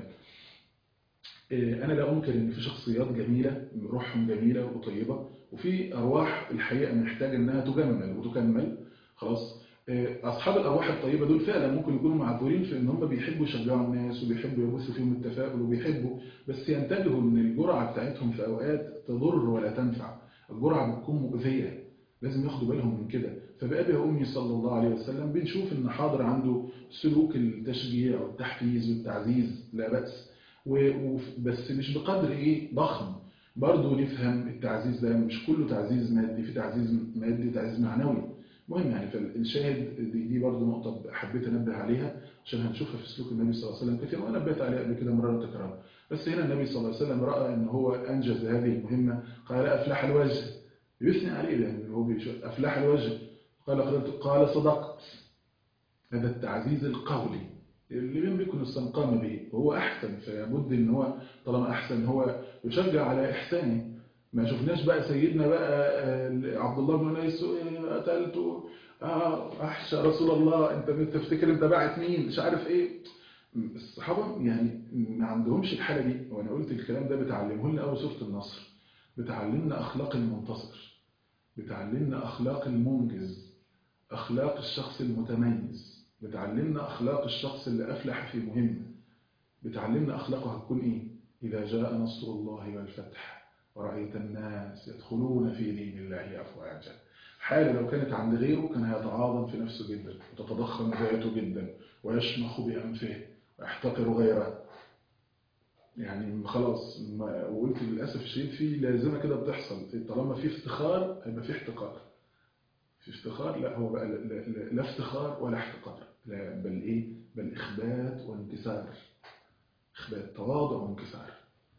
آه، أنا لا أنكر إن في شخصيات جميلة روحهم جميلة وطيبة وفي أرواح الحقيقة محتاجة إنها تجمل وتكمل خلاص آه، أصحاب الأرواح الطيبة دول فعلا ممكن يكونوا معذورين في إن هم بيحبوا يشجعوا الناس وبيحبوا يبثوا فيهم التفاؤل وبيحبوا بس ينتبهوا إن الجرعة بتاعتهم في أوقات تضر ولا تنفع الجرعة بتكون مؤذية لازم ياخدوا بالهم من كده فبأبي وأمي صلى الله عليه وسلم بنشوف إن حاضر عنده سلوك التشجيع والتحفيز والتعزيز لا بأس و- و- بس مش بقدر ايه ضخم برضه نفهم التعزيز ده مش كله تعزيز مادي في تعزيز مادي وتعزيز معنوي مهم يعني فالشاهد دي, دي برضه نقطة حبيت انبه عليها عشان هنشوفها في سلوك النبي صلى الله عليه وسلم كثير وانا نبهت عليها قبل كده مرة وتكرار بس هنا النبي صلى الله عليه وسلم رأى ان هو انجز هذه المهمة قال افلح الوجه يثني عليه لان هو بيشوف افلح الوجه قال قال صدقت هذا التعزيز القولي اللي لم يكن استنقام به وهو أحسن فلابد إن هو طالما أحسن هو يشجع على إحسانه ما شفناش بقى سيدنا بقى آه، عبد الله بن أنيس إيه، قتلته آه أحشى رسول الله أنت تفتكر أنت باعت مين مش عارف إيه الصحابة يعني ما عندهمش الحالة دي وأنا قلت الكلام ده بتعلمه لنا أول سورة النصر بتعلمنا أخلاق المنتصر بتعلمنا أخلاق المنجز أخلاق الشخص المتميز بتعلمنا أخلاق الشخص اللي أفلح في مهمة بتعلمنا أخلاقه هتكون إيه إذا جاء نصر الله والفتح ورأيت الناس يدخلون في دين الله أفواجا حالة لو كانت عند غيره كان هيتعاظم في نفسه جدا وتتضخم ذاته جدا ويشمخ بأنفه ويحتقر غيره يعني خلاص ما وقلت للأسف الشديد في لازمة كده بتحصل طالما في افتخار هيبقى في احتقار في افتخار لا هو بقى لا, لا, لا افتخار ولا احتقار لا بل ايه بل اخبات وانكسار اخبات تواضع وانكسار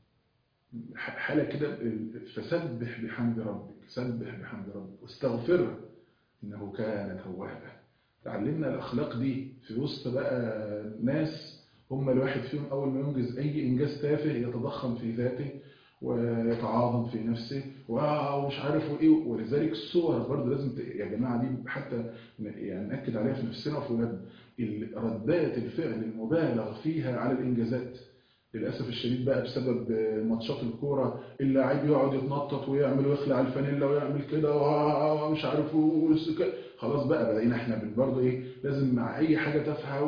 حالة كده فسبح بحمد ربك سبح بحمد ربك واستغفره إنه كان توابا تعلمنا الأخلاق دي في وسط بقى ناس هم الواحد فيهم أول ما ينجز أي إنجاز تافه يتضخم في ذاته ويتعاظم في نفسه ومش عارف ايه ولذلك الصور برضه لازم يا جماعه دي حتى يعني ناكد عليها في نفسنا وفي ولادنا ردات الفعل المبالغ فيها على الانجازات للأسف الشديد بقى بسبب ماتشات الكورة اللاعب يقعد يتنطط ويعمل ويخلع الفانيلا ويعمل كده ومش عارف خلاص بقى بقينا احنا برضه ايه لازم مع اي حاجة تافهه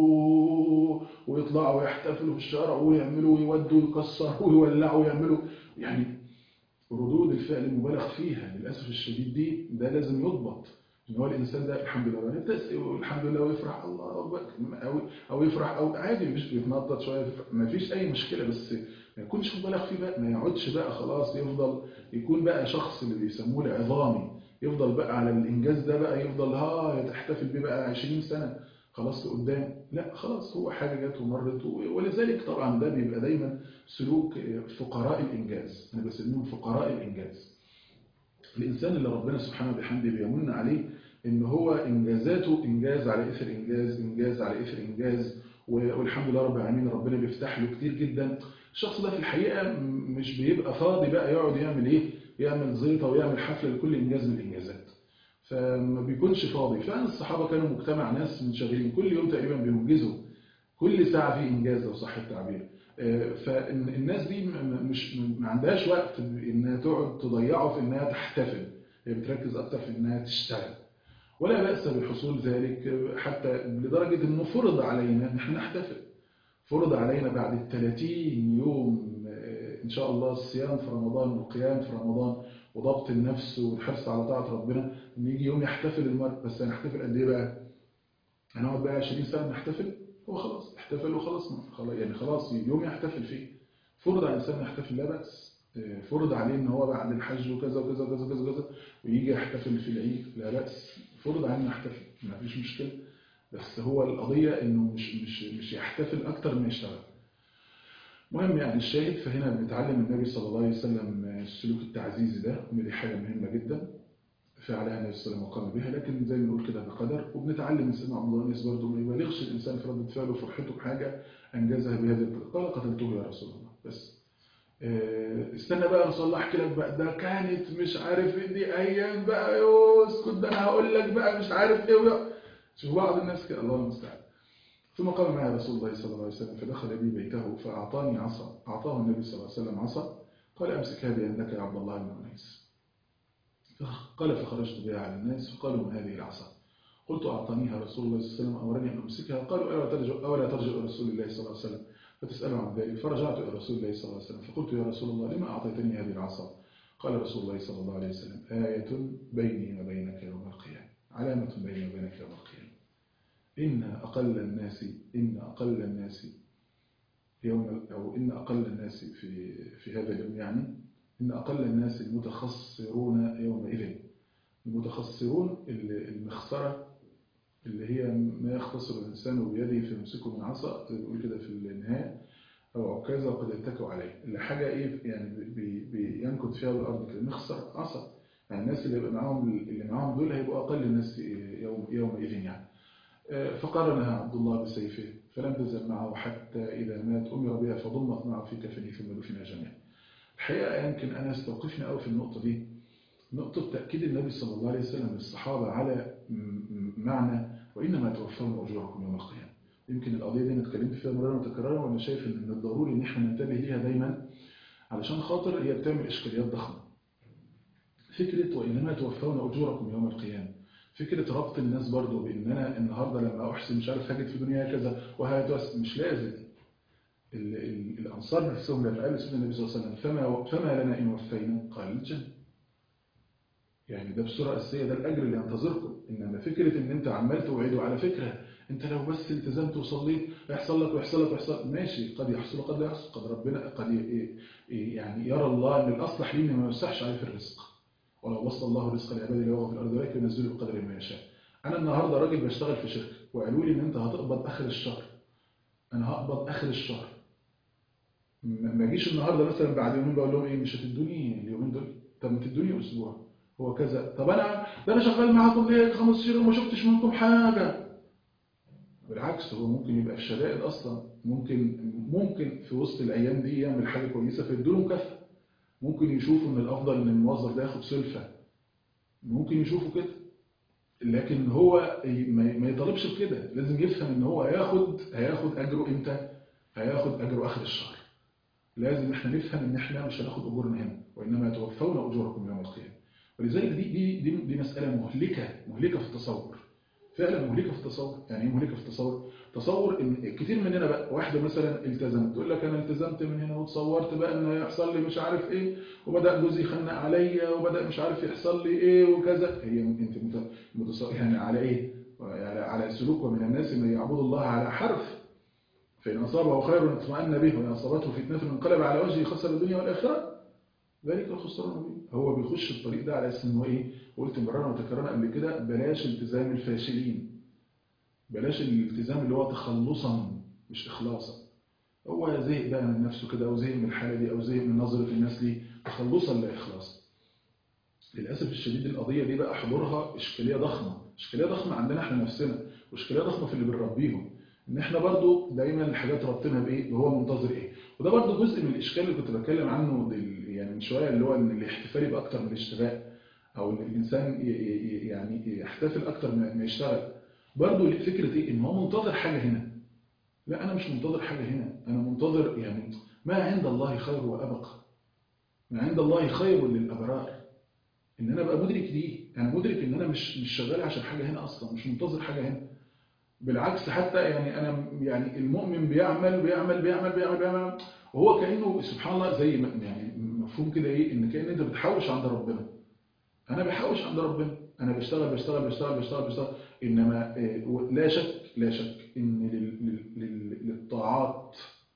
ويطلعوا ويحتفلوا في الشارع ويعملوا ويودوا ويكسروا ويولعوا ويعملوا يعني ردود الفعل المبالغ فيها للأسف الشديد دي ده لازم يضبط ان هو الانسان ده الحمد لله الحمد لله ويفرح الله اكبر او او يفرح او عادي مش بيتنطط شويه ما فيش اي مشكله بس ما يكونش مبالغ فيه بقى ما يقعدش بقى خلاص يفضل يكون بقى شخص اللي بيسموه العظامي يفضل بقى على الانجاز ده بقى يفضل ها يتحتفل بيه بقى 20 سنه خلاص لقدام لا خلاص هو حاجه جت ومرت ولذلك طبعا ده بيبقى دايما سلوك فقراء الانجاز انا بسميهم فقراء الانجاز الإنسان اللي ربنا سبحانه وبحمده بيمن عليه إن هو إنجازاته إنجاز على إثر إنجاز إنجاز على إثر إنجاز والحمد لله رب العالمين ربنا بيفتح له كتير جدا الشخص ده في الحقيقة مش بيبقى فاضي بقى يقعد يعمل إيه يعمل زيطة ويعمل حفلة لكل إنجاز من الإنجازات فما بيكونش فاضي فعلا الصحابة كانوا مجتمع ناس منشغلين كل يوم تقريبا بينجزوا كل ساعة في إنجاز لو صح التعبير فالناس دي مش ما عندهاش وقت انها تقعد تضيعه في انها تحتفل هي بتركز اكتر في انها تشتغل ولا بأس بحصول ذلك حتى لدرجة انه فرض علينا ان احنا نحتفل فرض علينا بعد ال 30 يوم ان شاء الله الصيام في رمضان والقيام في رمضان وضبط النفس والحرص على طاعة ربنا ان يجي يوم يحتفل المرء بس هنحتفل قد ايه بقى؟ هنقعد بقى 20 سنة نحتفل هو خلاص احتفل وخلاص يعني خلاص يوم يحتفل فيه فرض على الإنسان يحتفل لا بأس فرض عليه ان هو بعد الحج وكذا وكذا وكذا وكذا وكذا ويجي يحتفل في العيد لا بأس فرض عليه انه يحتفل ما فيش مشكلة بس هو القضية انه مش مش مش يحتفل اكتر من يشتغل مهم يعني الشاهد فهنا بنتعلم النبي صلى الله عليه وسلم السلوك التعزيزي ده ودي حاجة مهمة جدا فعلها النبي صلى الله عليه وسلم وقام بها لكن زي ما نقول كده بقدر وبنتعلم من سيدنا عبد الله الناس برضه ما يبالغش الانسان في رده فعله وفرحته بحاجه انجزها بهذه الطريقه قال قتلته يا رسول الله بس استنى بقى رسول الله احكي لك بقى ده كانت مش عارف ايه دي ايام بقى اسكت ده انا هقول لك بقى مش عارف ايه بقى شوف بعض الناس كده الله المستعان ثم قام معي رسول الله صلى الله عليه وسلم فدخل بي بيته فاعطاني عصا اعطاه النبي صلى الله عليه وسلم عصا قال امسكها بيدك يا عبد الله بن انيس قال فخرجت بها على الناس فقالوا ما هذه العصا قلت أعطانيها رسول الله صلى الله عليه وسلم أمرني أن أمسكها قالوا أولا ترجع, أولا ترجع إلى رسول الله صلى الله عليه وسلم فتسأله عن ذلك فرجعت إلى رسول الله صلى الله عليه وسلم فقلت يا رسول الله لما أعطيتني هذه العصا قال رسول الله صلى الله عليه وسلم آية بيني وبينك يوم القيامة علامة بيني وبينك يوم القيامة إن أقل الناس إن أقل الناس يوم أو إن أقل الناس في في هذا اليوم يعني إن أقل الناس المتخسرون يومئذ المتخسرون المخسرة اللي هي ما يختصر الإنسان بيده فيمسكه من عصا بيقول كده في النهاية أو عكازة وقد يتكوا عليه اللي حاجة إيه يعني بي بينكت فيها الأرض كده مخسر عصا يعني الناس اللي يبقى معاهم اللي معاهم دول هيبقوا أقل الناس يوم يومئذ يعني فقارنها عبد الله بسيفه فلم تزل معه حتى إذا مات أمر بها فضمت معه في كفنه ثم دفن جميعا الحقيقة يمكن أنا استوقفني أوي في النقطة دي نقطة تأكيد النبي صلى الله عليه وسلم للصحابة على معنى وإنما توفون أجوركم يوم القيامة يمكن القضيه دي انا اتكلمت فيها مرارا وتكرارا وانا شايف ان من الضروري ان احنا ننتبه ليها دايما علشان خاطر هي بتعمل اشكاليات ضخمه فكره وانما توفون اجوركم يوم القيامه فكره ربط الناس برضو بان انا النهارده لما احسن مش عارف هاجد في دنيا كذا وهاتوس مش لازم ال ال الانصار نفسهم لما قال سيدنا النبي صلى الله عليه وسلم فما فما لنا ان وفينا قال الجنه يعني ده بصوره اساسيه ده الاجر اللي ينتظركم انما فكره ان انت عمال توعده على فكره انت لو بس التزمت وصليت هيحصل لك ويحصل لك ويحصل ماشي قد يحصل وقد لا يحصل قد ربنا قد يعني يرى الله ان الاصلح ليه ما يوسعش عليه في الرزق ولو وصل الله الرزق لعباده لو في الارض ولكن ينزله بقدر ما يشاء انا النهارده راجل بشتغل في شركه وقالوا لي ان انت هتقبض اخر الشهر انا هقبض اخر الشهر ما اجيش النهارده مثلا بعد يومين بقول لهم ايه مش هتدوني اليومين دول طب ما تدوني اسبوع هو كذا طب انا ده انا شغال معاكم ليه خمس شهور وما شفتش منكم حاجه بالعكس هو ممكن يبقى في شدائد اصلا ممكن ممكن في وسط الايام دي يعمل حاجه كويسه فيدوا له مكافاه ممكن يشوفوا ان الافضل ان الموظف ده ياخد سلفه ممكن يشوفوا كده لكن هو ما يطالبش بكده لازم يفهم ان هو هياخد هياخد اجره امتى هياخد اجره اخر الشهر لازم احنا نفهم ان احنا مش هناخد اجورنا هنا وانما توفون اجوركم يوم القيامه ولذلك دي دي دي, دي مساله مهلكه مهلكه في التصور فعلا مهلكه في التصور يعني ايه مهلكه في التصور تصور ان كتير مننا بقى واحده مثلا التزمت تقول لك انا التزمت من هنا وتصورت بقى ان هيحصل لي مش عارف ايه وبدا جوزي يخنق عليا وبدا مش عارف يحصل لي ايه وكذا هي انت متصور يعني على ايه يعني على سلوك ومن الناس من يعبد الله على حرف فان اصابه خير اطمأن به وان اصابته فتنه انقلب على وجهه خسر الدنيا والاخره ذلك الخسران المبين هو بيخش الطريق ده على اساس ان هو ايه قلت مرارا وتكرارا قبل كده بلاش التزام الفاشلين بلاش الالتزام اللي هو تخلصا مش اخلاصا هو زهق بقى من نفسه كده او زهق من الحاله دي او زهق من نظره الناس ليه تخلصا لا اخلاصا للاسف الشديد القضيه دي بقى حضورها اشكاليه ضخمه اشكاليه ضخمه عندنا احنا نفسنا واشكاليه ضخمه في اللي بنربيهم ان احنا برضو دايما الحاجات رابطينها بايه وهو منتظر ايه وده برضو جزء من الاشكال اللي كنت بتكلم عنه يعني من شويه اللي هو ان الاحتفال يبقى اكتر من الاشتغال او ان الانسان يعني يحتفل اكتر من ما يشتغل برضو فكره ايه ان هو منتظر حاجه هنا لا انا مش منتظر حاجه هنا انا منتظر يعني ما عند الله خير وابقى ما عند الله خير للابرار ان انا ابقى مدرك دي انا مدرك ان انا مش مش شغال عشان حاجه هنا اصلا مش منتظر حاجه هنا بالعكس حتى يعني انا يعني المؤمن بيعمل بيعمل بيعمل بيعمل بيعمل وهو كانه سبحان الله زي ما يعني مفهوم كده ايه ان كان انت بتحوش عند ربنا انا بحوش عند ربنا انا بشتغل بشتغل بشتغل بشتغل بشتغل انما لا شك لا شك ان للطاعات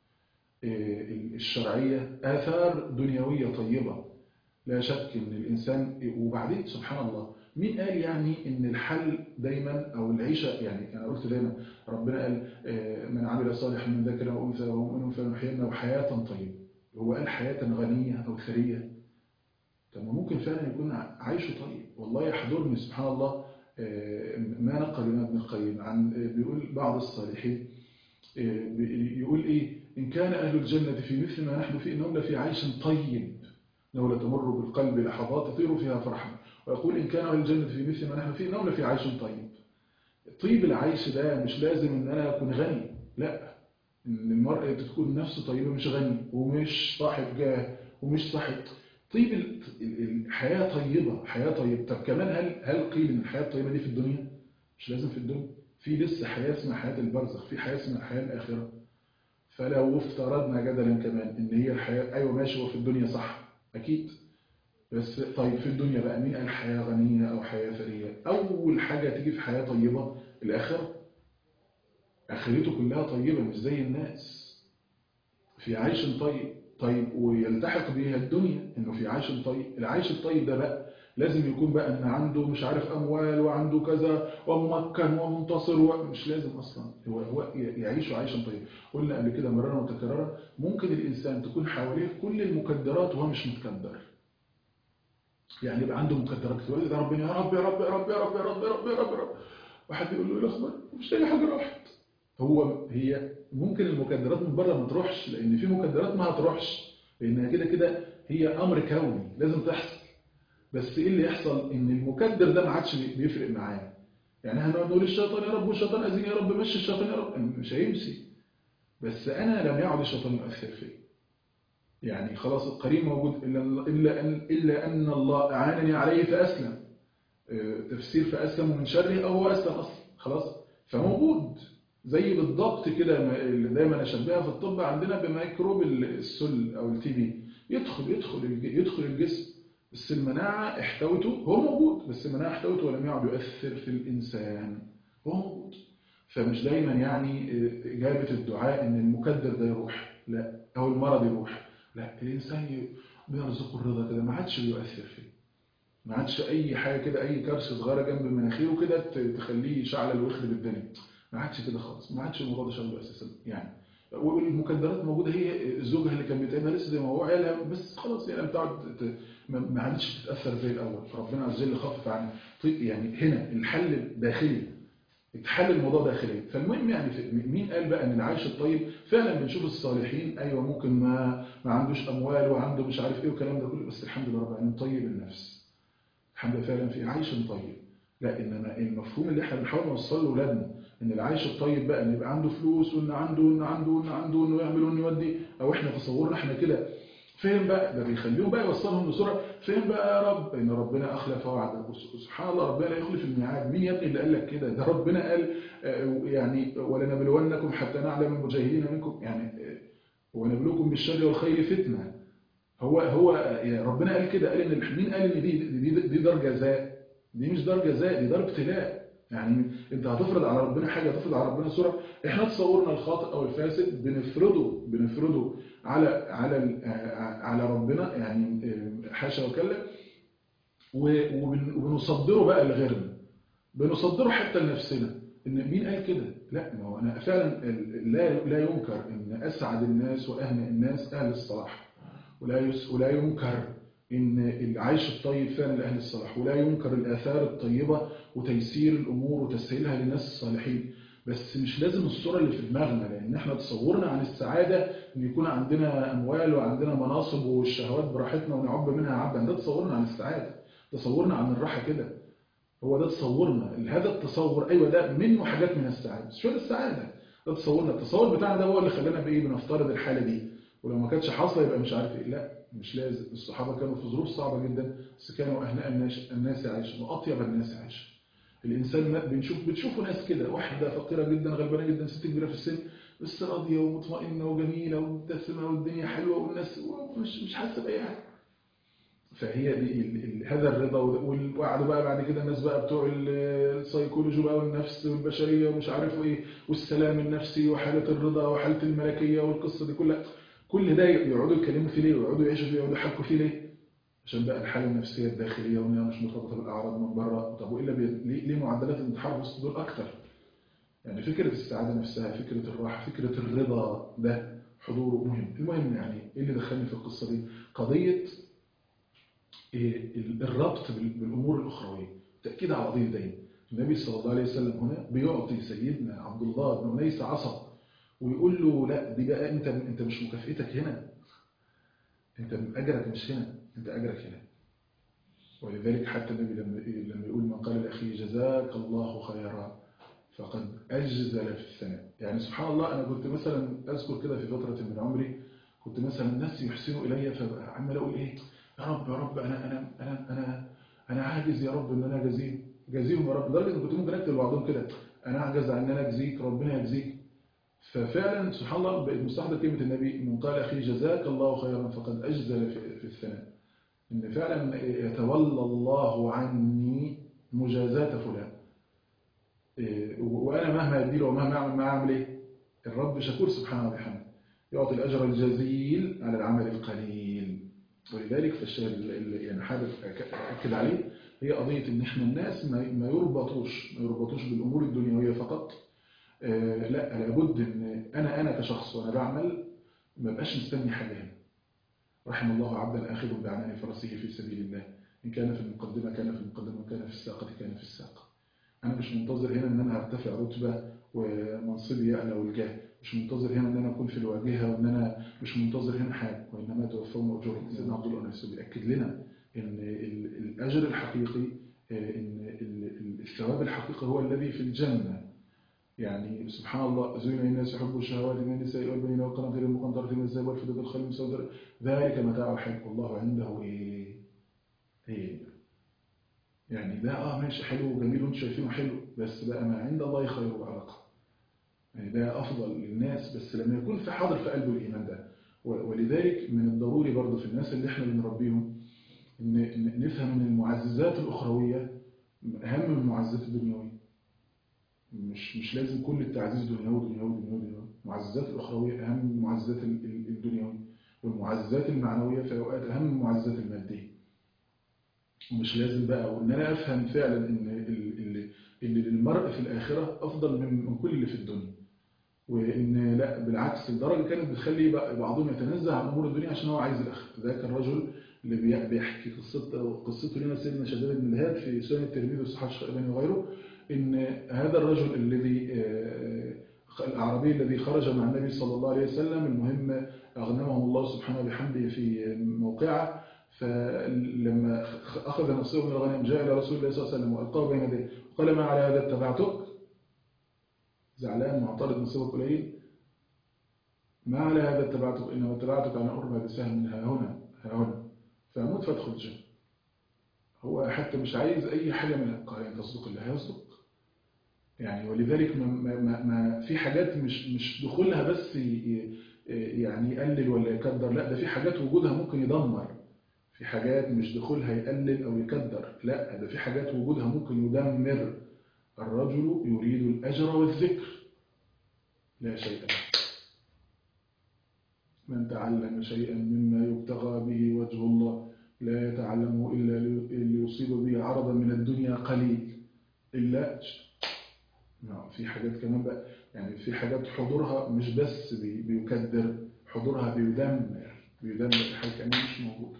الشرعيه اثار دنيويه طيبه لا شك ان الانسان وبعدين سبحان الله مين قال يعني ان الحل دايما او العيشه يعني انا قلت دايما ربنا قال من عمل صالحا من ذكر او انثى وهو مؤمن فلنحيينه حياه طيبه هو قال حياه غنيه او ثريه طب ممكن فعلا يكون عايشه طيب والله يحضرني سبحان الله ما نقل لنا ابن القيم عن بيقول بعض الصالحين يقول ايه ان كان اهل الجنه في مثل ما نحن فيه انهم لفي عيش طيب انه لتمر بالقلب لحظات تطير فيها فرحا ويقول إن كان أهل الجنة في مثل ما نحن فيه إنهم لفي عيش طيب طيب العيش ده مش لازم إن أنا أكون غني لا إن المرأة تكون نفسه طيبة مش غني ومش صاحب جاه ومش صاحب طيب الحياة طيبة حياة طيبة طب كمان هل هل قيل إن الحياة الطيبة دي في الدنيا مش لازم في الدنيا في لسه حياة اسمها حياة البرزخ في حياة اسمها حياة الآخرة فلو افترضنا جدلا كمان إن هي الحياة أيوة ماشي هو في الدنيا صح أكيد بس طيب في الدنيا بقى مين قال حياة غنية أو حياة ثرية أول حاجة تيجي في حياة طيبة الآخرة آخرته كلها طيبة مش زي الناس في عيش طيب طيب ويلتحق بها الدنيا إنه في عيش طيب العيش الطيب ده بقى لازم يكون بقى إن عنده مش عارف أموال وعنده كذا وممكن ومنتصر ومش لازم أصلا هو هو يعيش عيشا طيب قلنا قبل كده مرارا وتكرارا ممكن الإنسان تكون حواليه كل المكدرات وهو مش متكدر يعني يبقى عنده مكدرات كتير ده ربنا يا رب يا رب يا رب يا رب يا رب يا رب يا رب, يا رب. واحد يقول له ايه الاخبار مش لاقي حاجه راحت هو هي ممكن المكدرات من بره ما تروحش لان في مكدرات ما هتروحش لانها كده كده هي امر كوني لازم تحصل بس ايه اللي يحصل ان المكدر ده ما عادش بيفرق معاه يعني هنقعد نقول الشيطان يا رب والشيطان أذن يا رب مشي الشيطان يا رب مش هيمشي بس أنا لم يعد الشيطان يؤثر فيه يعني خلاص القرين موجود إلا, إلا, أن إلا أن الله أعانني عليه فأسلم تفسير فأسلم من شره أو هو أسلم أصلا خلاص فموجود زي بالضبط كده اللي دايما أشبهها في الطب عندنا بميكروب السل أو التي بي يدخل يدخل يدخل الجسم بس المناعة احتوته هو موجود بس المناعة احتوته ولم يعد يؤثر في الإنسان هو موجود فمش دايما يعني إجابة الدعاء إن المكدر ده يروح لا أو المرض يروح لا الإنسان بيرزق الرضا كده ما عادش بيؤثر فيه ما عادش أي حاجة كده أي كرسة صغيرة جنب مناخيره كده تخليه يشعل ويخرب الدنيا ما عادش كده خالص ما عادش الموضوع ده شغله أساسا يعني والمكدرات موجودة هي زوجها اللي كان بيتعبها لسه زي ما هو عيالها بس خلاص يعني بتقعد ما عادش تتأثر زي الأول فربنا عز وجل خفف عن يعني هنا الحل داخلي اتحل الموضوع داخليا فالمهم يعني مين قال بقى ان العيش الطيب فعلا بنشوف الصالحين ايوه ممكن ما ما عندوش اموال وعنده مش عارف ايه والكلام ده كله بس الحمد لله رب العالمين طيب النفس الحمد لله فعلا في عيش طيب لا انما المفهوم اللي احنا بنحاول نوصله لاولادنا ان العيش الطيب بقى ان يبقى عنده فلوس وان عنده وان عنده وان عنده وانه يعمل وانه يودي او احنا تصورنا احنا كده فين بقى ده بيخليهم بقى يوصلهم بسرعه فين بقى يا رب ان ربنا اخلف وعده سبحان الله ربنا لا يخلف الميعاد مين يا ابني اللي قال لك كده ده ربنا قال يعني ولنبلونكم حتى نعلم المجاهدين منكم يعني ونبلوكم بالشر والخير فتنه هو هو يعني ربنا قال كده قال ان مين قال ان دي دي, دي دار جزاء دي مش دار جزاء دي دار ابتلاء يعني انت هتفرض على ربنا حاجه هتفرض على ربنا صوره احنا تصورنا الخاطئ او الفاسد بنفرضه بنفرضه على على على ربنا يعني حاشا وكلا وبنصدره بقى لغيرنا بنصدره حتى لنفسنا ان مين قال كده لا ما هو انا فعلا لا لا ينكر ان اسعد الناس واهنى الناس اهل الصلاح ولا ولا ينكر ان العيش الطيب فعلا لاهل الصلاح ولا ينكر الاثار الطيبه وتيسير الامور وتسهيلها للناس الصالحين بس مش لازم الصورة اللي في دماغنا لأن احنا تصورنا عن السعادة إن يكون عندنا أموال وعندنا مناصب والشهوات براحتنا ونعب منها عبدا ده تصورنا عن السعادة تصورنا عن الراحة كده هو ده تصورنا هذا التصور أيوة ده منه حاجات من السعادة بس شو ده السعادة ده تصورنا التصور بتاعنا ده هو اللي خلانا بإيه بنفترض الحالة دي ولو ما كانتش حاصلة يبقى مش عارف إيه لا مش لازم الصحابة كانوا في ظروف صعبة جدا بس كانوا أهناء الناس, الناس عايشة وأطيب الناس عايشة الإنسان بنشوف بتشوفوا ناس كده واحدة فقيرة جدا غلبانة جدا ست كبيرة في السن بس راضية ومطمئنة وجميلة ومبتسمة والدنيا حلوة والناس مش مش حاسة بأي حاجة فهي دي هذا الرضا وقعدوا بقى بعد كده الناس بقى بتوع السيكولوجي بقى والنفس والبشرية ومش عارف ايه والسلام النفسي وحالة الرضا وحالة الملكية والقصة دي كلها كل ده يقعدوا يتكلموا فيه ليه ويقعدوا يعيشوا فيه ويقعدوا يحكوا فيه ليه عشان بقى الحالة النفسية الداخلية وإنها مش مرتبطة بالأعراض من بره طب وإلا بي... ليه معدلات الانتحار وسط دول أكتر يعني فكرة السعادة نفسها فكرة الراحة فكرة الرضا ده حضوره مهم المهم يعني إيه اللي دخلني في القصة دي قضية إيه الربط بالأمور الأخروية تأكيد على قضية دين النبي صلى الله عليه وسلم هنا بيعطي سيدنا عبد الله بن أنيس عصا ويقول له لا دي بقى أنت أنت مش مكافئتك هنا أنت أجرك مش هنا أنت أجرك هنا ولذلك حتى النبي لما لما يقول من قال لأخيه جزاك الله خيرا فقد أجزل في الثناء يعني سبحان الله أنا كنت مثلا أذكر كده في فترة من عمري كنت مثلا الناس يحسنوا إلي فعمال أقول إيه يا رب يا رب أنا أنا أنا أنا أنا عاجز يا رب إن أنا أجازيهم جازيهم يا رب لدرجة إن كنت ممكن أكتب بعضهم كده أنا أعجز عن إن أنا أجزيك ربنا يجزيك ففعلا سبحان الله بقت مستحضر كلمة النبي من قال أخي جزاك الله خيرا فقد أجزل في الثناء إن فعلا يتولى الله عني مجازات فلان وأنا مهما أديله ومهما أعمل ما أعمل إيه الرب شكور سبحانه وبحمده يعطي الأجر الجزيل على العمل القليل ولذلك فالشيء اللي يعني حابب أكد عليه هي قضية إن إحنا الناس ما يربطوش ما يربطوش بالأمور الدنيوية فقط آه لا لابد ان انا انا كشخص وانا بعمل ما بقاش مستني حاجه هنا رحم الله عبدا اخذ بعنان فرسه في سبيل الله ان كان في المقدمه كان في المقدمه وكان في الساقه كان في الساقه انا مش منتظر هنا ان انا ارتفع رتبه ومنصبي يعلى والجاه مش منتظر هنا ان انا اكون في الواجهه وان انا مش منتظر هنا حاجه وانما توفون اجوركم سيدنا عبد الله بياكد لنا ان الاجر الحقيقي ان الثواب الحقيقي هو الذي في الجنة يعني سبحان الله زين الناس يحبوا الشهوات من النساء والبنين والقناطير المقنطرة من الذهب والفضة والخيل المسودة ذلك متاع الحياة والله عنده ايه ايه يعني ده اه ماشي حلو وجميل وانتم شايفينه حلو بس بقى ما عند الله خير وأبقى يعني ده أفضل للناس بس لما يكون في حاضر في قلبه الإيمان ده ولذلك من الضروري برضه في الناس اللي احنا بنربيهم إن نفهم ان المعززات الأخروية أهم من المعززات الدنيوية مش مش لازم كل التعزيز دنيوي دنيوي دنيوي دنيوي المعززات الأخروية أهم من المعززات الدنيوية والمعززات المعنوية في أوقات أهم من المعززات المادية ومش لازم بقى وإن أنا أفهم فعلا إن اللي, اللي للمرء في الآخرة أفضل من من كل اللي في الدنيا وإن لا بالعكس الدرجة كانت بتخلي بعضهم يتنزه عن أمور الدنيا عشان هو عايز الآخرة ذاك الرجل اللي بيحكي قصته قصته لنا سيدنا شداد بن الهاد في سنن الترمذي والصحاح الشيباني وغيره ان هذا الرجل الذي الاعرابي الذي خرج مع النبي صلى الله عليه وسلم المهم اغنمه الله سبحانه وبحمده في موقعه فلما اخذ نصيبه من الغنم جاء الى رسول الله صلى الله عليه وسلم والقاه بين يديه وقال ما على هذا اتبعتك زعلان معترض نصيبك قليل ما على هذا اتبعتك انما اتبعتك على قربها بسهم ها هنا ها هنا فموت فادخل الجنة هو حتى مش عايز أي حاجة من قال أن تصدق الله يصدق يعني ولذلك ما, ما, ما في حاجات مش مش دخولها بس يعني يقلل ولا يكدر لا ده في حاجات وجودها ممكن يدمر في حاجات مش دخولها يقلل أو يكدر لا ده في حاجات وجودها ممكن يدمر الرجل يريد الأجر والذكر لا شيء له من تعلم شيئا مما يبتغى به وجه الله لا يتعلمه إلا ليصيب به عرضا من الدنيا قليل إلا في حاجات كمان بقى يعني في حاجات حضورها مش بس بيكدر حضورها بيدمر بيدمر حاجة كمان مش موجودة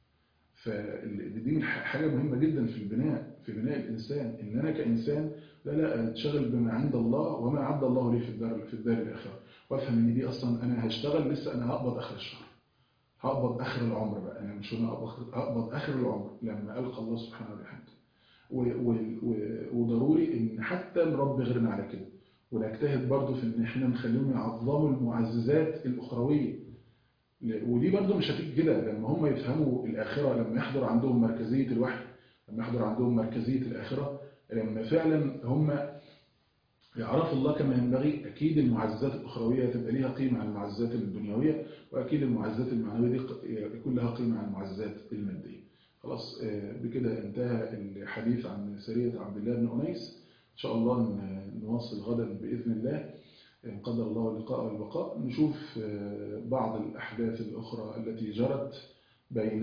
فدي حاجة مهمة جدا في البناء في بناء الإنسان إن أنا كإنسان لا لا أتشغل بما عند الله وما عد الله لي في الدار في الدار الآخرة وافهم ان دي اصلا انا هشتغل لسه انا هقبض اخر الشهر هقبض اخر العمر بقى انا مش هنا هقبض اخر العمر لما القى الله سبحانه وبحمده وضروري ان حتى نربي غيرنا على كده ونجتهد برضو في ان احنا نخليهم يعظموا المعززات الاخرويه ودي برضو مش هتيجي كده لما هم يفهموا الاخره لما يحضر عندهم مركزيه الوحي لما يحضر عندهم مركزيه الاخره لما فعلا هم يعرف الله كما ينبغي أكيد المعززات الأخروية تبقى ليها قيمة على المعززات الدنيوية وأكيد المعززات المعنوية دي يكون لها قيمة على المعززات المادية خلاص بكده انتهى الحديث عن سرية عبد الله بن أنيس إن شاء الله نواصل غدا بإذن الله إن قدر الله اللقاء والبقاء نشوف بعض الأحداث الأخرى التي جرت بين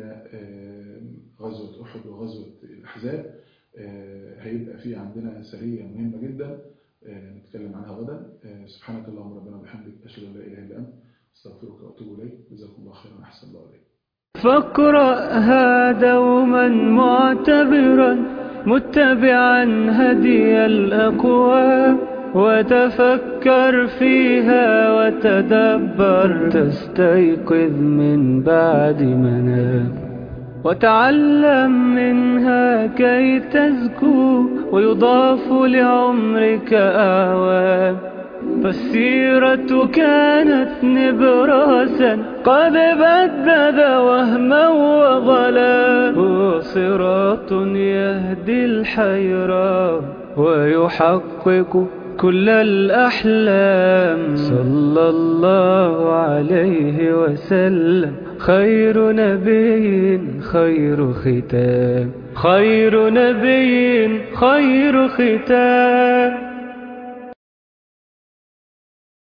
غزوة أحد وغزوة الأحزاب هيبقى في عندنا سرية مهمة جدا نتكلم عنها غدا سبحانك اللهم ربنا وبحمدك أشهد أن لا إله إلا أنت أستغفرك وأتوب إليك جزاكم الله خيرا أحسن الله عليك فاقرأها دوما معتبرا متبعا هدي الأقوام وتفكر فيها وتدبر تستيقظ من بعد منام وتعلم منها كي تزكو ويضاف لعمرك أعوام فالسيرة كانت نبراسا قد بدد وهما وظلا هو صراط يهدي الحيران ويحقق كل الأحلام صلى الله عليه وسلم خير نبي خير ختام خير نبي خير ختام